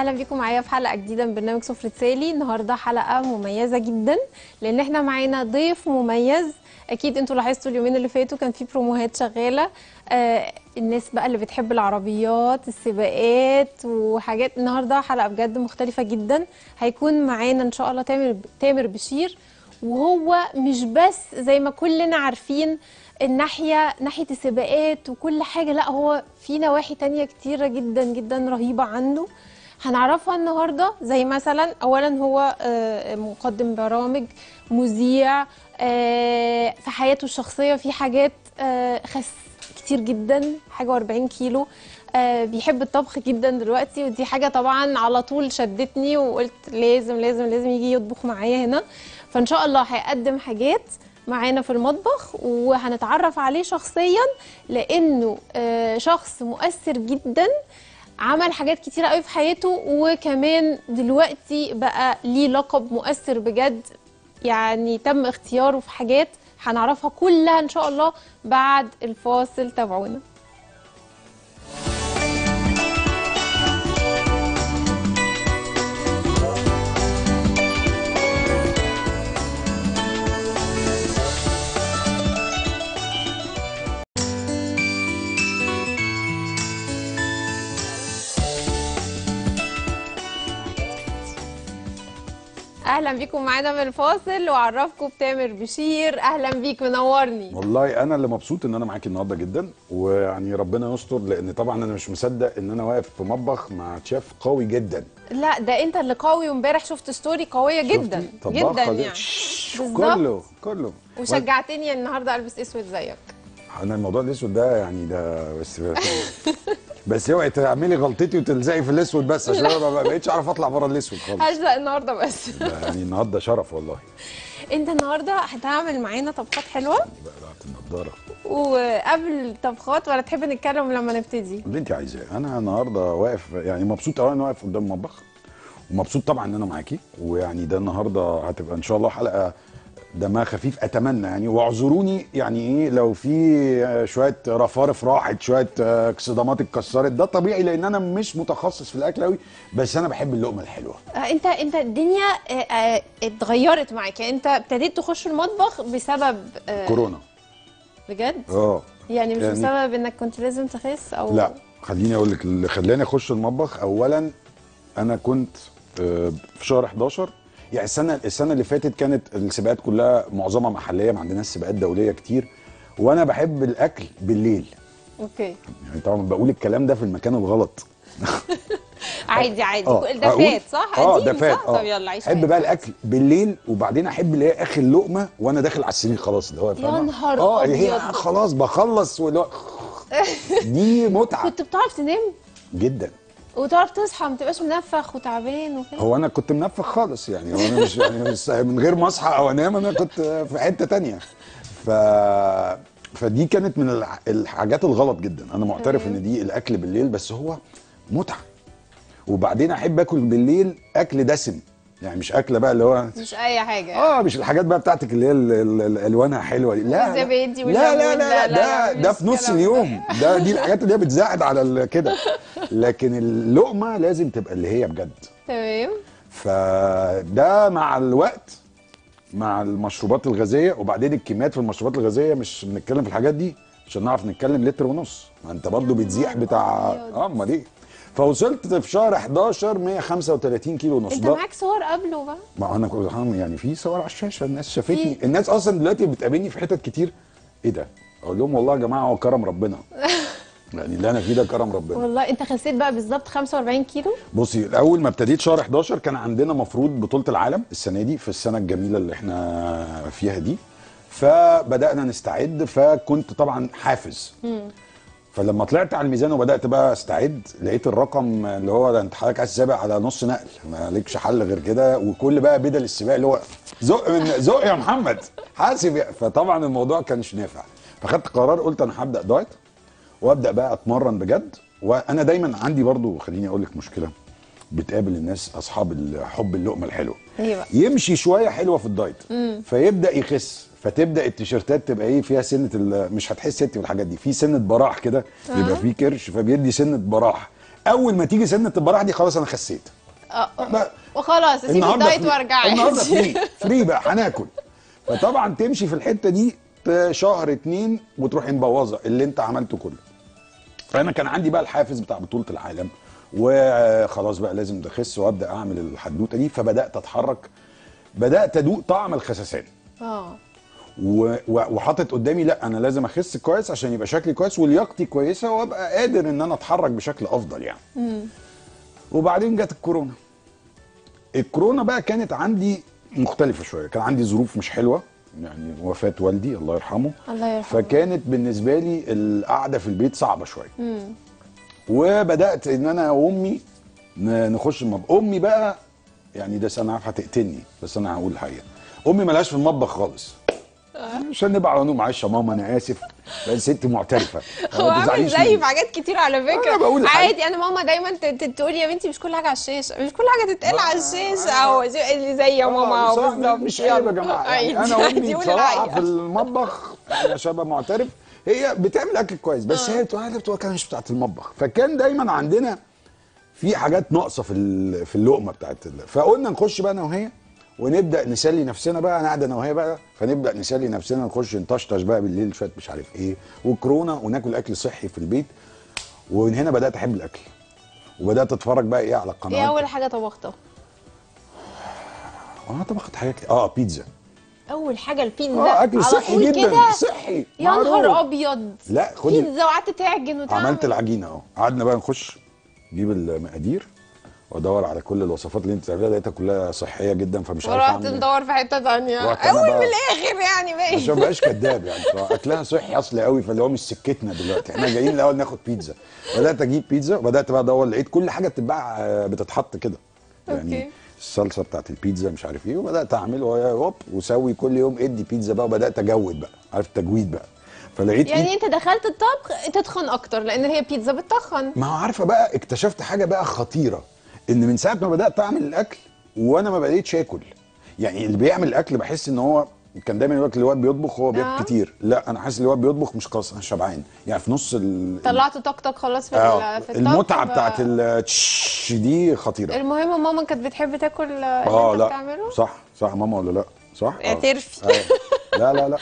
اهلا بيكم معايا في حلقه جديده من برنامج سفرة سالي النهارده حلقه مميزه جدا لان احنا معانا ضيف مميز اكيد انتوا لاحظتوا اليومين اللي فاتوا كان في بروموهات شغاله آه الناس بقى اللي بتحب العربيات السباقات وحاجات النهارده حلقه بجد مختلفه جدا هيكون معانا ان شاء الله تامر تامر بشير وهو مش بس زي ما كلنا عارفين الناحيه ناحيه السباقات وكل حاجه لا هو في نواحي تانية كتيره جدا جدا رهيبه عنده هنعرفها النهارده زي مثلا اولا هو آه، مقدم برامج مذيع آه، في حياته الشخصيه في حاجات آه، خس كتير جدا حاجه و40 كيلو آه، بيحب الطبخ جدا دلوقتي ودي حاجه طبعا على طول شدتني وقلت لازم لازم لازم يجي يطبخ معايا هنا فان شاء الله هيقدم حاجات معانا في المطبخ وهنتعرف عليه شخصيا لانه آه، شخص مؤثر جدا عمل حاجات كتيرة قوي في حياته وكمان دلوقتي بقى ليه لقب مؤثر بجد يعني تم اختياره في حاجات هنعرفها كلها ان شاء الله بعد الفاصل تابعونا اهلا بيكم معانا من الفاصل واعرفكم بتامر بشير اهلا بيك منورني والله انا اللي مبسوط ان انا معاكي النهارده جدا ويعني ربنا يستر لان طبعا انا مش مصدق ان انا واقف في مطبخ مع شيف قوي جدا لا ده انت اللي قوي وامبارح شفت ستوري قويه جدا شفتي؟ طباخة جدا دي. يعني شش، بالظبط. كله كله وشجعتني النهارده البس اسود زيك انا الموضوع الاسود ده يعني ده بس بس اوعي تعملي غلطتي وتلزقي في الاسود بس عشان انا ما بقتش اعرف اطلع بره الاسود خالص هشلق النهارده بس ده يعني النهارده شرف والله انت النهارده هتعمل معانا طبخات حلوه بقى قلعت النضاره وقبل الطبخات ولا تحب نتكلم لما نبتدي اللي انت عايزاه انا النهارده واقف يعني مبسوط قوي انا واقف قدام المطبخ ومبسوط طبعا ان انا معاكي ويعني ده النهارده هتبقى ان شاء الله حلقه دمها خفيف اتمنى يعني واعذروني يعني ايه لو في شويه رفارف راحت شويه صدمات اتكسرت ده طبيعي لان انا مش متخصص في الاكل قوي بس انا بحب اللقمه الحلوه آه، انت انت الدنيا آه، آه، اتغيرت معاك يعني انت ابتديت تخش المطبخ بسبب آه، كورونا بجد اه يعني مش يعني- بسبب انك كنت لازم تخس او لا خليني اقول لك اللي خلاني اخش المطبخ اولا انا كنت آه، في شهر 11 يعني السنه السنه اللي فاتت كانت السباقات كلها معظمها محليه ما عندناش سباقات دوليه كتير وانا بحب الاكل بالليل اوكي يعني طبعا بقول الكلام ده في المكان الغلط عادي عادي اه ده أقول- فات صح اه قديم ده فات صح اه طب يلا عيش احب حياتك. بقى الاكل بالليل وبعدين احب اللي هي اخر لقمه وانا داخل على السرير خلاص اللي هو فاهمة؟ نهار اه هي أبيض. خلاص بخلص واللي هو دي متعه كنت بتعرف تنام جدا وتعرف تصحى ما تبقاش منفخ وتعبان وكده هو انا كنت منفخ خالص يعني هو انا مش يعني مش من غير ما اصحى او انام انا كنت في حته تانية ف فدي كانت من الح- الحاجات الغلط جدا انا معترف ان دي الاكل بالليل بس هو متعه وبعدين احب اكل بالليل اكل دسم يعني مش اكله بقى اللي هو مش اي حاجه اه مش الحاجات بقى بتاعتك اللي هي ال- ال- ال- الوانها حلوه دي لا لا والزبادي لا لا والليمون، لا, لا، لا, لا، ده مش ده في نص الكلام ده. اليوم ده دي الحاجات اللي هي بتزاحد على ال- كده لكن اللقمه لازم تبقى اللي هي بجد تمام فده مع الوقت مع المشروبات الغازيه وبعدين الكميات في المشروبات الغازيه مش بنتكلم في الحاجات دي عشان نعرف نتكلم لتر ونص ما انت برضو بتزيح بتاع أبيض. اه امال ايه فوصلت في شهر 11 135 كيلو ونص انت ده معاك صور قبله بقى ما انا كنت هعمل- يعني في صور على الشاشه الناس شافتني في- الناس اصلا دلوقتي بتقابلني في حتت كتير ايه ده اقول لهم والله يا جماعه هو كرم ربنا يعني اللي انا فيه ده كرم ربنا والله انت خسيت بقى بالظبط 45 كيلو بصي الاول ما ابتديت شهر 11 كان عندنا مفروض بطوله العالم السنه دي في السنه الجميله اللي احنا فيها دي فبدانا نستعد فكنت طبعا حافز فلما طلعت على الميزان وبدات بقى استعد لقيت الرقم اللي هو ده انت حضرتك عايز سابق على نص نقل ما لكش حل غير كده وكل بقى بدل السباق اللي هو زق من زق يا محمد حاسب يا- فطبعا الموضوع كانش نافع فخدت قرار قلت انا هبدا دايت وابدا بقى اتمرن بجد وانا دايما عندي برضو خليني اقول لك مشكله بتقابل الناس اصحاب حب اللقمه الحلوه ايه بقى يمشي شويه حلوه في الدايت فيبدا يخس فتبدا التيشيرتات تبقى ايه فيها سنه ال- مش هتحس انت بالحاجات دي في سنه براح كده بيبقى فيه كرش فبيدي سنه براح اول ما تيجي سنه البراح دي خلاص انا خسيت آه، بقى وخلاص اسيب النهارده الدايت فري. وارجع النهارده عادي. فري فري بقى هناكل فطبعا تمشي في الحته دي ت- شهر اتنين وتروحي مبوظه اللي انت عملته كله فانا كان عندي بقى الحافز بتاع بطوله العالم وخلاص بقى لازم اخس وابدا اعمل الحدوته دي فبدات اتحرك بدات ادوق طعم الخسسان اه و- و- وحاطط قدامي لا انا لازم اخس كويس عشان يبقى شكلي كويس ولياقتي كويسه وابقى قادر ان انا اتحرك بشكل افضل يعني وبعدين جت الكورونا الكورونا بقى كانت عندي مختلفه شويه كان عندي ظروف مش حلوه يعني وفاه والدي الله يرحمه الله يرحمه. فكانت بالنسبه لي القعده في البيت صعبه شويه وبدات ان انا وامي ن- نخش المطبخ امي بقى يعني ده انا عارف هتقتلني بس انا هقول الحقيقه امي ملهاش في المطبخ خالص عشان نبقى على نور معلش يا ماما انا اسف بس ست معترفه هو ما عامل تزعليش زيي مني. في حاجات كتير على فكره أنا بقول الحقيقة. عادي انا ماما دايما ت- ت- تقول يا بنتي مش كل حاجه على الشاشه مش كل حاجه تتقال على الشاشه او زي- اللي زي يا ماما آه، بصراحة بالظبط مش عيب يا يلا. جماعه يعني عادي، انا عادي، امي قول بصراحه الحقيقة. في المطبخ يعني عشان ابقى معترف هي بتعمل اكل كويس بس هي بتبقى بتبقى كان مش بتاعت المطبخ فكان دايما عندنا في حاجات ناقصه في ال- في اللقمه بتاعت ال- فقلنا نخش بقى انا وهي ونبدا نسلي نفسنا بقى انا قاعده انا وهي بقى فنبدا نسلي نفسنا نخش نطشطش بقى بالليل شويه مش عارف ايه وكورونا وناكل اكل صحي في البيت ومن هنا بدات احب الاكل وبدات اتفرج بقى ايه على ايه القنوات اول حاجه طبختها اه طبخت حاجات كتير. اه بيتزا اول حاجه البيتزا اه اكل على صحي طول جدا كده صحي يا معروف. نهار ابيض لا خدي بيتزا وقعدت تعجن وتعمل عملت العجينه اهو قعدنا بقى نخش نجيب المقادير وادور على كل الوصفات اللي انت بتعملها لقيتها كلها صحيه جدا فمش عارف ورحت اعمل إيه. ندور في حته ثانيه رحت أنا اول بقى- من الاخر يعني عشان باين ما بقاش كداب يعني بصراحة. اكلها صحي اصلي قوي فاللي هو مش سكتنا دلوقتي احنا جايين الاول ناخد بيتزا بدات اجيب بيتزا وبدات بقى ادور لقيت كل حاجه بتتباع آه، بتتحط كده يعني أوكي. الصلصه بتاعت البيتزا مش عارف ايه وبدات اعمل هوب وسوي كل يوم ادي بيتزا بقى وبدات اجود بقى عارف التجويد بقى فلقيت إيه؟ يعني انت دخلت الطبخ تتخن اكتر لان هي بيتزا بتتخن ما هو عارفه بقى اكتشفت حاجه بقى خطيره ان من ساعه ما بدات اعمل الاكل وانا ما بقيتش اكل يعني اللي بيعمل الاكل بحس ان هو كان دايما يقول لك اللي هو بيطبخ هو بياكل آه. كتير لا انا حاسس اللي هو بيطبخ مش خلاص انا شبعان يعني في نص ال... طلعت طاقتك خلاص في, آه ال- في الطبخ المتعه ف- بتاعت التش دي خطيره المهم ماما كانت بتحب تاكل اللي اه انت لا بتعمله صح صح ماما ولا لا صح آه. اعترفي. آه. لا لا لا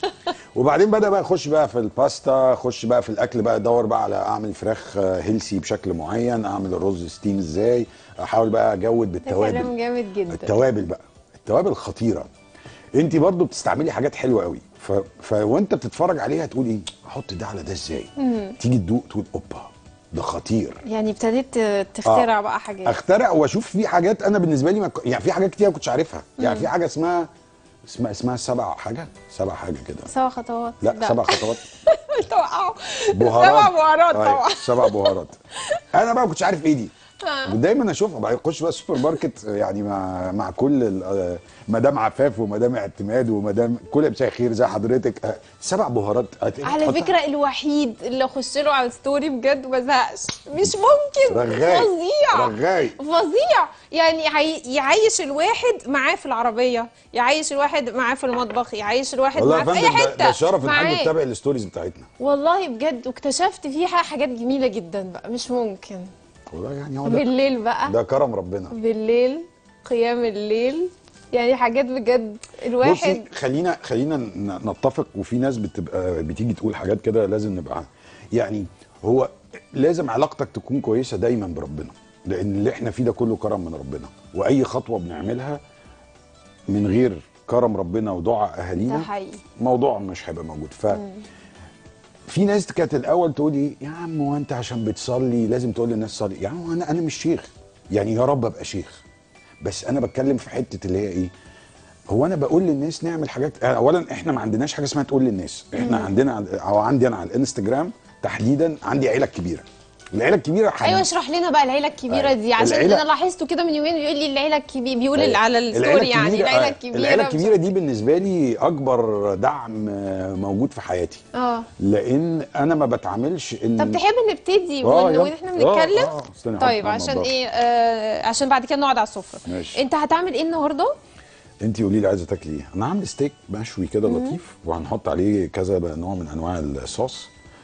وبعدين بدا بقى اخش بقى في الباستا اخش بقى في الاكل بقى ادور بقى على اعمل فراخ هيلسي بشكل معين اعمل الرز ستيم ازاي احاول بقى اجود ده كلام بالتوابل جامد جدا التوابل بقى التوابل خطيره انت برضو بتستعملي حاجات حلوه قوي ف... ف... وانت بتتفرج عليها تقول ايه احط ده على ده ازاي تيجي تدوق تقول اوبا ده خطير يعني ابتديت تخترع بقى حاجات اخترع واشوف في حاجات انا بالنسبه لي ما ك- يعني في حاجات كتير ما كنتش عارفها يعني في حاجه اسمها اسمها اسمها سبع حاجه سبع حاجه كده سبع خطوات لا سبع خطوات توقعوا بهارات سبع بهارات أيوة، طبعا سبع بهارات انا بقى ما كنتش عارف ايه دي آه. ودايما اشوفها بعدين اخش بقى السوبر ماركت يعني مع مع كل ال- آه، مدام عفاف ومدام اعتماد ومدام كل مساء خير زي حضرتك آه، سبع بهارات هتلاقي على تحطها. فكره الوحيد اللي اخش له على الستوري بجد ما بزهقش مش ممكن رغاي فظيع رغاي فظيع يعني يعي- يعيش الواحد معاه في العربيه يعيش الواحد معاه في المطبخ يعيش الواحد والله يا معاه في اي فندم ده- حته ده شرف ان حد معاه. يتابع الستوريز بتاعتنا والله بجد واكتشفت فيها حاجات جميله جدا بقى مش ممكن والله يعني هو ده بالليل بقى ده كرم ربنا بالليل قيام الليل يعني حاجات بجد الواحد بصي خلينا خلينا ن- نتفق وفي ناس بتبقى بتيجي تقول حاجات كده لازم نبقى يعني هو لازم علاقتك تكون كويسه دايما بربنا لان اللي احنا فيه ده كله كرم من ربنا واي خطوه بنعملها من غير كرم ربنا ودعاء ده اهالينا حقيقي موضوع مش هيبقى موجود ف في ناس كانت الاول تقول لي يا عم هو انت عشان بتصلي لازم تقول للناس صلي يا عم انا انا مش شيخ يعني يا رب ابقى شيخ بس انا بتكلم في حته اللي هي ايه هو انا بقول للناس نعمل حاجات اولا احنا ما عندناش حاجه اسمها تقول للناس احنا عندنا او عندي انا على الانستجرام تحديدا عندي عيله كبيره العيله الكبيره حن- ايوه اشرح لنا بقى العيله الكبيره أيوة. دي عشان العيلة- انا لاحظته كده من يومين بيقول لي العيله الكبيره بيقول أيوة. على الستوري يعني الكبيرة- العيله آه، الكبيره العيله مش- الكبيره دي بالنسبه لي اكبر دعم آه، موجود في حياتي اه لان انا ما بتعاملش ان طب تحب نبتدي آه، ون- يلا. واحنا آه، بنتكلم آه، استني أحط طيب على عشان النضارة. ايه آه عشان بعد كده نقعد على السفره ماشي. انت هتعمل ايه النهارده انت قولي لي عايزه تاكلي ايه انا عامل ستيك مشوي كده لطيف وهنحط عليه كذا بقى نوع من انواع الصوص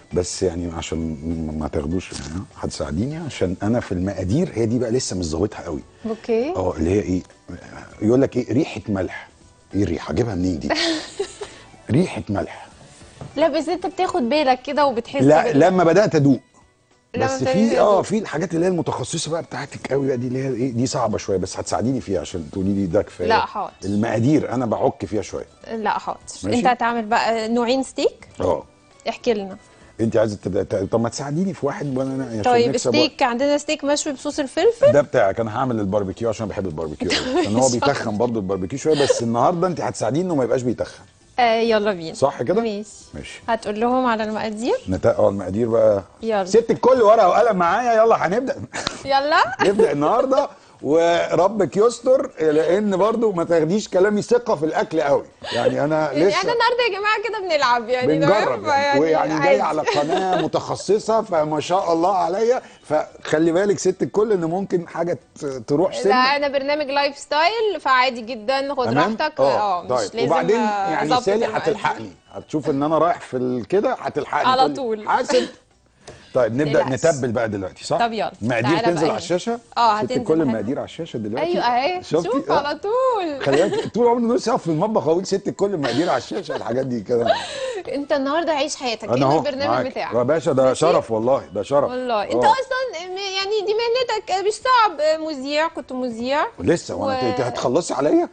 بس يعني عشان م- ما تاخدوش يعني هتساعديني عشان انا في المقادير هي دي بقى لسه مش ظابطها قوي اوكي اه اللي هي ايه يقول لك ايه ريحه ملح ايه الريحه اجيبها منين دي ريحه ملح لا بس انت بتاخد بالك كده وبتحس لا بال- لما بدات ادوق لما بس ابتديت في اه أدوق. في الحاجات اللي هي المتخصصه بقى بتاعتك قوي بقى دي اللي هي ايه دي صعبه شويه بس هتساعديني فيها عشان تقولي لي ده كفايه لا، حاضر. المقادير انا بعك فيها شويه لا حاضر ماشي. انت هتعمل بقى نوعين ستيك اه احكي لنا انت عايزه تبدا طب ما تساعديني في واحد وانا عشان طيب نكسب ستيك عندنا ستيك مشوي بصوص الفلفل ده بتاعك انا هعمل الباربيكيو عشان بحب الباربيكيو قوي لان هو بيتخن برضه الباربيكيو شويه بس النهارده انت هتساعديني انه ما يبقاش بيتخن آه يلا بينا صح كده؟ ماشي ماشي هتقول لهم على المقادير نتا... اه المقادير بقى يلا. ست الكل ورقه وقلم معايا يلا هنبدا يلا نبدا النهارده وربك يستر لان برضو ما تاخديش كلامي ثقه في الاكل قوي يعني انا يعني لسه احنا النهارده يا جماعه كده بنلعب يعني بنجرب تمام؟ يعني ويعني جاي عادي. على قناه متخصصه فما شاء الله عليا فخلي بالك ست الكل ان ممكن حاجه ت- تروح لا سنه انا برنامج لايف ستايل فعادي جدا خد تمام راحتك اه مش طيب لازم وبعدين آه، يعني أظبط سالي المقادير. هتلحقني هتشوف ان انا رايح في ال- كده هتلحقني على تقولي طول. حاسب طيب نبدا تقلقش. نتبل بقى دلوقتي صح طب يلا، المقادير تعالى تنزل بقى على الشاشه اه، ست هتنزل كل حالا. المقادير على الشاشه دلوقتي ايوه اهي شفتي شوف آه. على طول خلي بالك طول عمري نفسي اقف في المطبخ واقول ست الكل المقادير على الشاشه الحاجات دي كده انت النهارده عيش حياتك انا كأنه اهو البرنامج معاك. بتاعك يا باشا ده ماشي؟ شرف والله ده شرف والله انت آه. اصلا م- يعني دي مهنتك مش صعب مذيع كنت مذيع لسه وانا و- انت هتخلصي عليا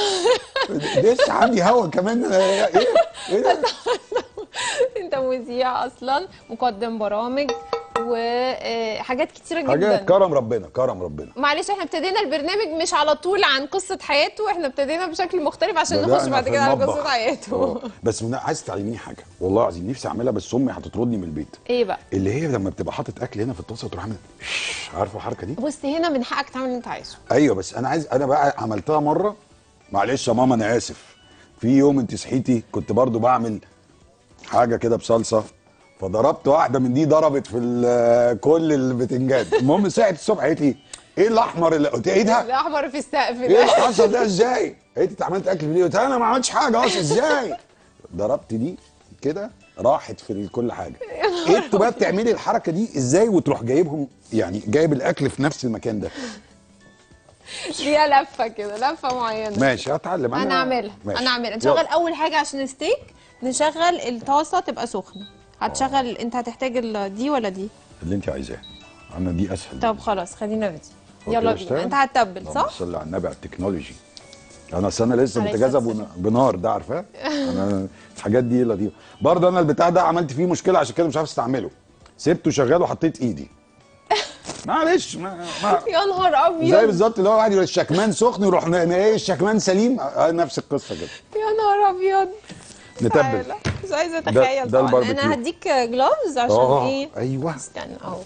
لسه عندي هوا كمان أنا- ايه ايه ده انت مذيع اصلا مقدم برامج وحاجات كتيره جدا حاجات كرم ربنا كرم ربنا معلش احنا ابتدينا البرنامج مش على طول عن قصه حياته احنا ابتدينا بشكل مختلف عشان نخش بدأنا بعد في كده على المطبخ. قصه حياته آه. بس من عايز تعلميني حاجه والله العظيم نفسي اعملها بس امي هتطردني من البيت ايه بقى اللي هي لما بتبقى حاطط اكل هنا في الطاسه وتروح عامل شش، عارفه الحركه دي بص هنا من حقك تعمل اللي انت عايزه ايوه بس انا عايز انا بقى عملتها مره معلش يا ماما انا اسف في يوم انت صحيتي كنت برضو بعمل حاجه كده بصلصه فضربت واحده من دي ضربت في ال- كل البتنجان المهم صحيت الصبح قالت لي ايه الاحمر اللي قلت ايه ده الاحمر في السقف ايه اللي ده حصل ده ازاي قالت انت عملت اكل في ليه قلت لها انا ما عملتش حاجه اصلا ازاي ضربت دي كده راحت في كل حاجه إيه انتوا بقى بتعملي الحركه دي ازاي وتروح جايبهم يعني جايب الاكل في نفس المكان ده ليها لفه كده لفه معينه ماشي هتعلم انا اعملها ماشي. انا اعملها يلا. نشغل اول حاجه عشان الستيك نشغل الطاسه تبقى سخنه هتشغل انت هتحتاج ال- دي ولا دي اللي انت عايزاه انا دي اسهل طب خلاص خلينا في دي هو يلا كده بينا اشتغل؟ انت هتتبل اللهم صح صل على النبي على التكنولوجي انا اصل انا لسه عليه متجاذب الصلاة بن- بنار ده عارفاه انا الحاجات دي لطيفه برضه انا البتاع ده عملت فيه مشكله عشان كده مش عارف استعمله سبته شغال وحطيت ايدي معلش ما ما يا نهار زي ابيض بالظبط اللي هو واحد يبقى الشكمان سخن يروح ن- ن- ايه الشكمان سليم آه، نفس القصه كده يا نهار ابيض نتبل تعالى. مش عايزه اتخيل ده طبعا الباربيكيو. انا هديك جلوفز عشان اه ايه ايوه استنى اهو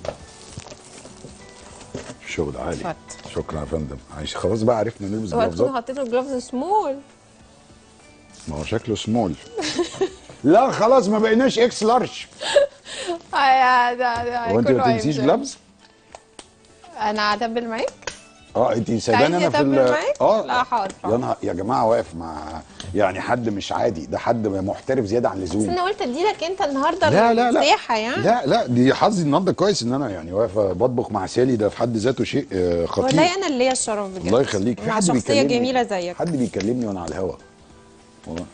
شغل عالي اتفضل. شكرا يا فندم عايش خلاص بقى عرفنا نلبس اوعى جلافزات تكون حطيت الجلوفز سمول ما هو شكله سمول لا خلاص ما بقيناش اكس لارج ده ده هو انت هيكون ما تنسيش وايب. جلافز انا هتبل معاك اه انت سايباني انا في عايزني ال أتبل معاك؟ اه لا، حاضر، يا حاضر. نهار يا جماعه واقف مع يعني حد مش عادي ده حد محترف زياده عن بس اللزوم انا قلت اديلك انت النهارده لا لا لا المساحه يعني لا لا دي حظي النهارده كويس ان انا يعني واقفه بطبخ مع سالي ده في حد ذاته شيء آه، خطير والله انا اللي ليا الشرف بجد الله يخليك في مع حد شخصيه بيكلمني جميله زيك حد بيكلمني وانا على الهوا والله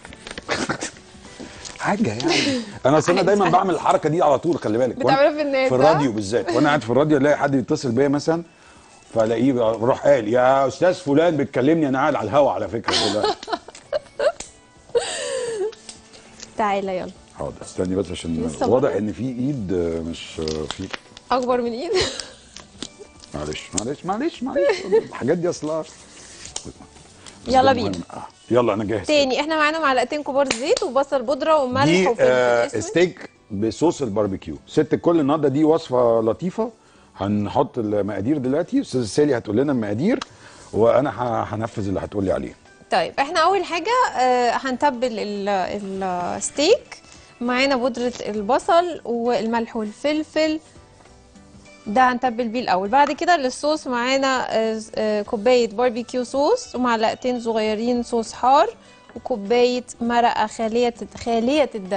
حاجه يعني انا اصل انا دايما بعمل الحركه دي على طول خلي بالك وأنا- بتعملها في الناس، في ها؟ الراديو بالذات وانا قاعد في الراديو الاقي حد بيتصل بيا مثلا فالاقيه بروح قال يا استاذ فلان بتكلمني انا قاعد على الهوا على فكره دلوقتي تعالى يلا حاضر استني بس عشان لسه واضح برضه؟ ان في ايد آه، مش آه، في اكبر من ايد معلش معلش معلش معلش الحاجات دي اصلا يلا بينا يلا انا جاهز تاني احنا معانا معلقتين كبار زيت وبصل بودره وملح دي وفلفل آه اسود ستيك بصوص الباربيكيو ست الكل النهارده دي وصفه لطيفه هنحط المقادير دلوقتي استاذ سالي هتقول لنا المقادير وانا ه- هنفذ اللي هتقول لي عليه طيب احنا اول حاجه آه هنتبل ال- الستيك معانا بودره البصل والملح والفلفل ده هنتبل بيه الاول بعد كده للصوص معانا آه، آه، كوبايه باربيكيو صوص ومعلقتين صغيرين صوص حار وكوبايه مرقه خاليه خاليه الدسم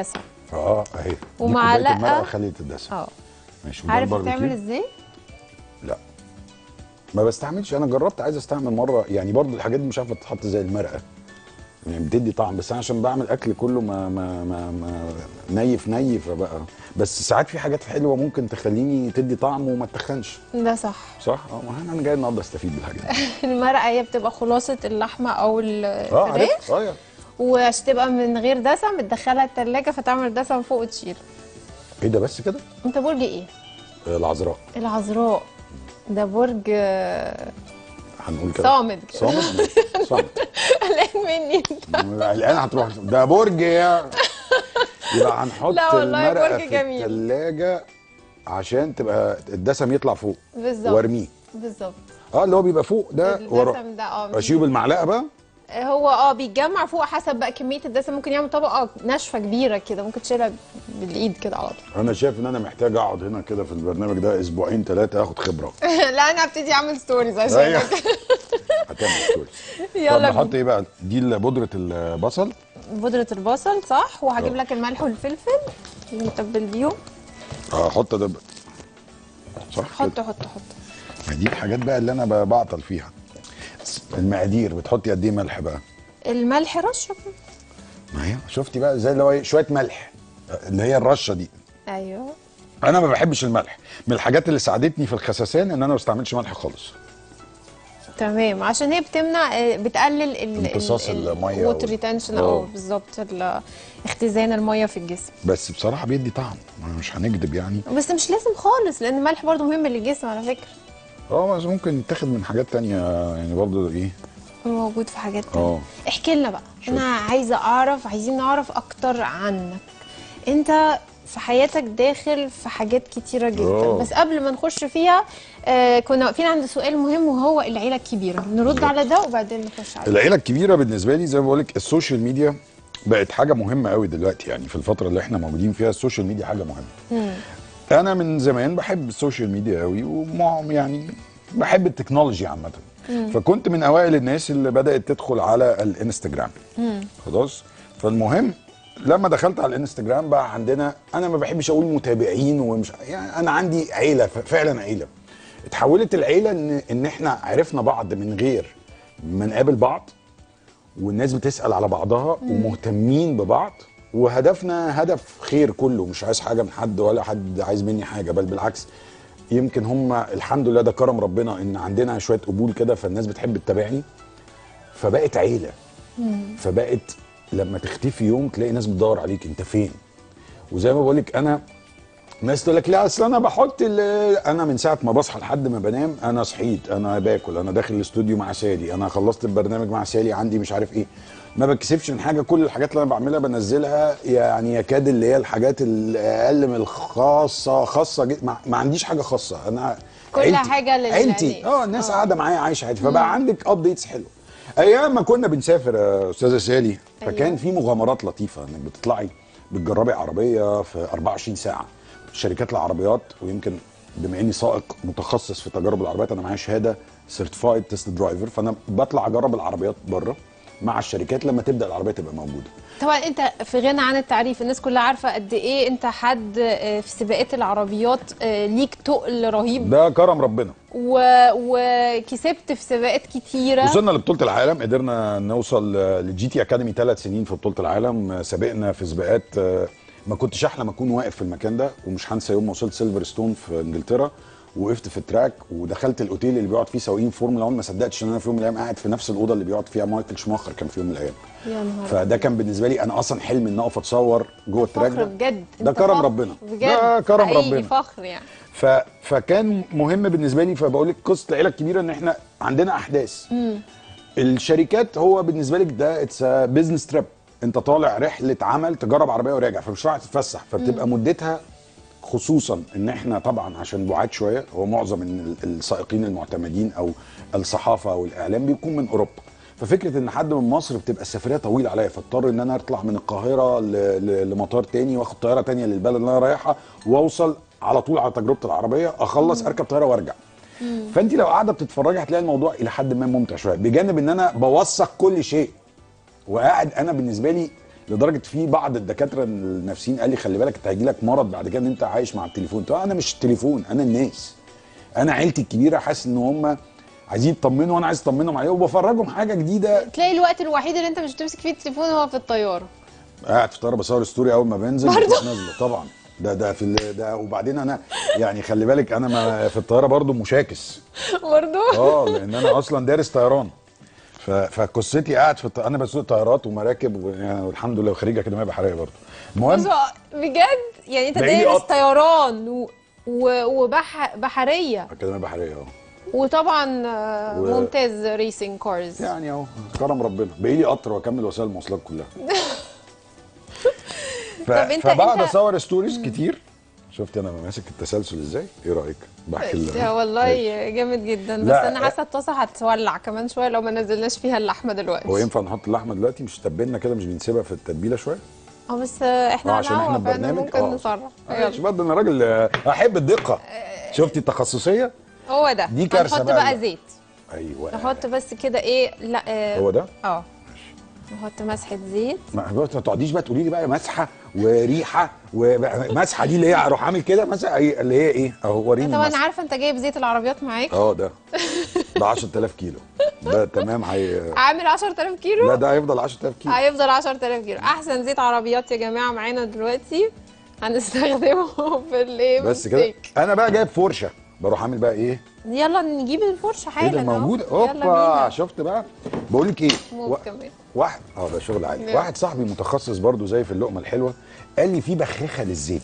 اه اهي دي ومعلقة- كوباية المرقه خليت الدسم اه ماشي وده عارف الباربيكيو. بتعمل ازاي لا ما بستعملش انا جربت عايز استعمل مره يعني برضو الحاجات دي مش عارفه تتحط زي المرقه يعني بتدي طعم بس انا عشان بعمل اكل كله ما ما ما, ما نيف نيف بقى بس ساعات في حاجات حلوه ممكن تخليني تدي طعم وما تخنش ده صح صح اه ما انا جاي النهارده استفيد بالحاجات دي المرقه هي بتبقى خلاصه اللحمه او اه الفراخ عرفت اه يعني. وعشان تبقى من غير دسم بتدخلها التلاجة فتعمل دسم فوق وتشيل ايه ده بس كده انت برج ايه آه، العذراء العذراء ده برج آه، هنقول كده صامد كده صامد صامد قلقان مني الان هتروح ده برج يا يبقى هنحط لا والله المرقه برج في جميل. الثلاجه عشان تبقى الدسم يطلع فوق بالظبط وارميه بالظبط اه اللي هو بيبقى فوق ده ورا الدسم ده اه اشيله بالمعلقه بقى هو اه بيتجمع فوق حسب بقى كميه الدسم ممكن يعمل طبقه ناشفه كبيره كده ممكن تشيلها بالايد كده على طول انا شايف ان انا محتاج اقعد هنا كده في البرنامج ده اسبوعين ثلاثه اخد خبره لا انا هبتدي اعمل ستوريز أيوة. عشان هتعمل ستوري طب يلا نحط بينا ايه بقى دي بودره البصل بودره البصل صح وهجيب آه. لك الملح والفلفل نتبل بيهم احط ده صح حط كده. حط حط ما دي الحاجات بقى اللي انا ب- بعطل فيها المقادير بتحطي قد ايه ملح بقى الملح رشه كده. ما هي شفتي بقى زي اللي هو إيه؟ شويه ملح اللي هي الرشه دي ايوه انا ما بحبش الملح من الحاجات اللي ساعدتني في الخساسان ان انا ما استعملش ملح خالص تمام عشان هي بتمنع آه، بتقلل ال امتصاص المية ووتر وال- ريتنشن آه. او بالظبط ال- اختزان الميه في الجسم بس بصراحه بيدي طعم أنا مش هنكذب يعني بس مش لازم خالص لان الملح برضو مهم للجسم على فكره اه بس ممكن يتاخد من حاجات تانية يعني برضه ايه موجود في حاجات تانية اه احكي لنا بقى شوف. انا عايزه اعرف عايزين نعرف اكتر عنك انت في حياتك داخل في حاجات كتيره جدا أوه. بس قبل ما نخش فيها آه كنا واقفين عند سؤال مهم وهو العيله الكبيره نرد على ده وبعدين نخش على ده. العيله الكبيره بالنسبه لي زي ما بقول لك السوشيال ميديا بقت حاجه مهمه قوي دلوقتي يعني في الفتره اللي احنا موجودين فيها السوشيال ميديا حاجه مهمه انا من زمان بحب السوشيال ميديا قوي ومع يعني بحب التكنولوجي عامه فكنت من اوائل الناس اللي بدات تدخل على الانستجرام خلاص فالمهم لما دخلت على الانستجرام بقى عندنا انا ما بحبش اقول متابعين ومش يعني انا عندي عيله ف- فعلا عيله اتحولت العيله ان ان احنا عرفنا بعض من غير ما نقابل بعض والناس بتسال على بعضها ومهتمين ببعض وهدفنا هدف خير كله مش عايز حاجه من حد ولا حد عايز مني حاجه بل بالعكس يمكن هم الحمد لله ده كرم ربنا ان عندنا شويه قبول كده فالناس بتحب تتابعني فبقت عيله فبقت لما تختفي يوم تلاقي ناس بتدور عليك انت فين وزي ما بقول لك انا ناس تقول لك لا اصل انا بحط ال- انا من ساعه ما بصحى لحد ما بنام انا صحيت انا باكل انا داخل الاستوديو مع سالي انا خلصت البرنامج مع سالي عندي مش عارف ايه ما بتكسفش من حاجه كل الحاجات اللي انا بعملها بنزلها يعني يكاد اللي هي الحاجات الاقل من الخاصه خاصه جدا ما, ما عنديش حاجه خاصه انا كل عيلتي- حاجة لل- عيلتي للناس. اه الناس آه. قاعده معايا عايشه عادي فبقى عندك ابديتس حلوه ايام ما كنا بنسافر يا استاذه سالي فكان أيوة. في مغامرات لطيفه انك بتطلعي بتجربي عربيه في 24 ساعه شركات العربيات ويمكن بما اني سائق متخصص في تجارب العربيات انا معايا شهاده سيرتيفايد تيست درايفر فانا بطلع اجرب العربيات بره مع الشركات لما تبدا العربيه تبقى موجوده طبعا انت في غنى عن التعريف الناس كلها عارفه قد ايه انت حد آه، في سباقات العربيات آه، ليك تقل رهيب ده كرم ربنا و... وكسبت في سباقات كتيره وصلنا لبطوله العالم قدرنا نوصل للجي تي اكاديمي ثلاث سنين في بطوله العالم سابقنا في سباقات آه، ما كنتش احلم اكون واقف في المكان ده ومش هنسى يوم ما وصلت سيلفر ستون في انجلترا وقفت في التراك ودخلت الاوتيل اللي بيقعد فيه سواقين فورمولا 1 ما صدقتش ان انا في يوم من الايام قاعد في نفس الاوضه اللي بيقعد فيها مايكل شماخر كان في يوم من الايام يا نهار فده كان بالنسبه لي انا اصلا حلم ان اقف اتصور جوه التراك فخر ده بجد ده انت كرم فخر ربنا بجد ده كرم حقيقي ربنا فخر يعني ف... فكان مهم بالنسبه لي فبقول لك قصه العيله الكبيره ان احنا عندنا احداث الشركات هو بالنسبه لك ده اتس بزنس تريب انت طالع رحله عمل تجرب عربيه وراجع فمش رايح تتفسح فبتبقى مدتها خصوصا ان احنا طبعا عشان بعاد شويه هو معظم ال- السائقين المعتمدين او الصحافه او الاعلام بيكون من اوروبا ففكره ان حد من مصر بتبقى السفريه طويله عليا فاضطر ان انا اطلع من القاهره ل- ل- لمطار تاني واخد طياره تانية للبلد اللي انا رايحها واوصل على طول على تجربه العربيه اخلص اركب طياره وارجع فانت لو قاعده بتتفرجي هتلاقي الموضوع الى حد ما ممتع شويه بجانب ان انا بوثق كل شيء وقاعد انا بالنسبه لي لدرجه في بعض الدكاتره النفسيين قال لي خلي بالك انت هيجي لك مرض بعد كده ان انت عايش مع التليفون قلت له انا مش التليفون انا الناس انا عيلتي الكبيره حاسس ان هم عايزين يطمنوا وانا عايز اطمنهم عليهم وبفرجهم حاجه جديده تلاقي الوقت الوحيد اللي انت مش بتمسك فيه التليفون هو في الطياره قاعد في الطياره بصور ستوري اول ما بنزل برضه؟ مفيش نازله طبعا ده ده في ال- ده وبعدين انا يعني خلي بالك انا ما في الطياره برضو مشاكس برضه اه لان انا اصلا دارس طيران ف- فقصتي قاعد في الط... انا بسوق طيارات ومراكب و- يعني والحمد لله وخريج اكاديميه بحريه برضه بص المهم هو بجد يعني انت بعيد دارس قط. طيران و... و... وبح... بحريه اكاديميه بحريه اه وطبعا آه، و- ممتاز ريسنج كارز يعني اهو كرم ربنا باقي لي قطر واكمل وسائل المواصلات كلها ف... طب انت- فبقعد انت- اصور ستوريز كتير شفت انا ماسك التسلسل ازاي ايه رايك بحكي ال- يا والله جامد جدا بس لا، انا حاسه الطاسه هتولع كمان شويه لو ما نزلناش فيها اللحمه دلوقتي هو ينفع نحط اللحمه دلوقتي مش تبلنا كده مش بنسيبها في التتبيله شويه اه بس آه، احنا اه على عشان احنا الهوا، فاحنا البرنامج ممكن اه نصرف معلش يلا. برضه انا راجل آه، احب الدقه شفتي التخصصيه هو ده دي كارثة هنحط بقى بقى لا. زيت ايوه نحط بس كده ايه لا آه، هو ده اه نحط مسحه زيت ما ما تقعديش بقى تقولي لي بقى مسحه وريحه ومسحه دي اللي هي اروح عامل كده مسحه إيه اللي هي ايه اهو وريني طبعا المسحة. عارفه انت جايب زيت العربيات معاك اه ده ده 10000 كيلو ده تمام هي عامل 10000 كيلو لا ده هيفضل 10000 كيلو هيفضل 10000 كيلو احسن زيت عربيات يا جماعه معانا دلوقتي هنستخدمه في الايه بس في كده الستيك. انا بقى جايب فرشه بروح عامل بقى ايه يلا نجيب الفرشه ايه حالا ده أهو. موجود يلا اوبا بينا. شفت بقى بقول لك ايه موت و- كمان واحد اه ده شغل عالي لا. واحد صاحبي متخصص برضو زي في اللقمه الحلوه قال لي في بخاخه للزيت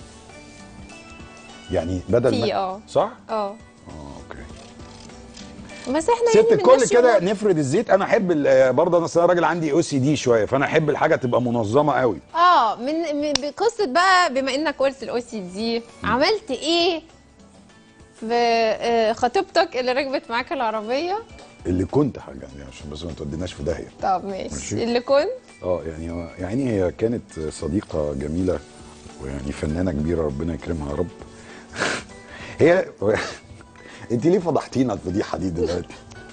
يعني بدل في، ما اه. صح اه اه اوكي بس احنا ست يعني الكل بنمشي كده أمور. نفرد الزيت انا احب ال- آه، برضه انا أصل أنا راجل عندي او سي دي شويه فانا احب الحاجه تبقى منظمه قوي اه من, من بقصه بقى بما انك قلت الاو سي دي عملت ايه في آه، خطيبتك اللي ركبت معاك العربيه اللي كنت حاجه يعني عشان بس ما توديناش في داهيه طب ماشي ماشي. اللي كنت اه يعني هو يعني هي كانت صديقه جميله ويعني فنانه كبيره ربنا يكرمها يا رب هي انت ليه فضحتينا الفضيحه دي دلوقتي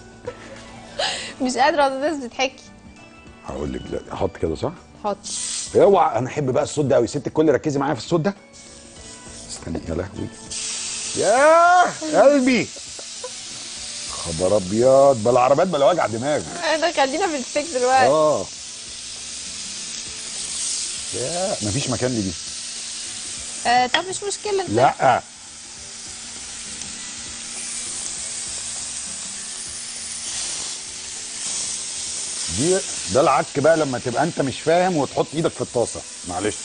مش قادره الناس بتحكي هقول لك دلوقتي احط كده صح حط اوعى انا احب بقى الصوت ده قوي ست الكل ركزي معايا في الصوت ده استني يا لهوي يا قلبي خبر ابيض بلا عربيات بلا وجع دماغ انا خلينا في الستيك دلوقتي اه يا مفيش مكان لدي آه طب مش مشكله انت لا دي ده العك بقى لما تبقى انت مش فاهم وتحط ايدك في الطاسه معلش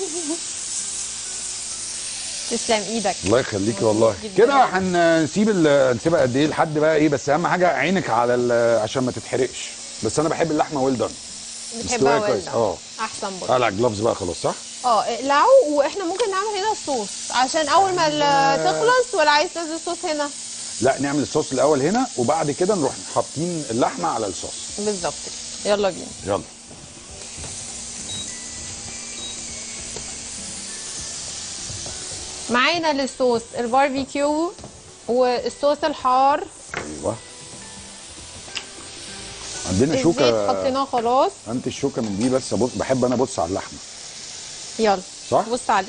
تسلم ايدك الله يخليكي والله جداً. كده هنسيب ال- نسيبها قد ايه لحد بقى ايه بس اهم حاجه عينك على ال- عشان ما تتحرقش بس انا بحب اللحمه ويل دان بتحبها مستوية كويس، ولا اه. احسن برضه قلع جلافز بقى خلاص صح اه اقلعوا واحنا ممكن نعمل هنا الصوص عشان اول ما ال- تخلص ولا عايز تنزل الصوص هنا لا نعمل الصوص الاول هنا وبعد كده نروح حاطين اللحمه على الصوص بالظبط كده. يلا بينا يلا معانا للصوص الباربيكيو والصوص الحار ايوه عندنا الزيت شوكه حطيناه خلاص انت الشوكه من دي بس ابص بحب انا ابص على اللحمه يلا صح؟ بص عليه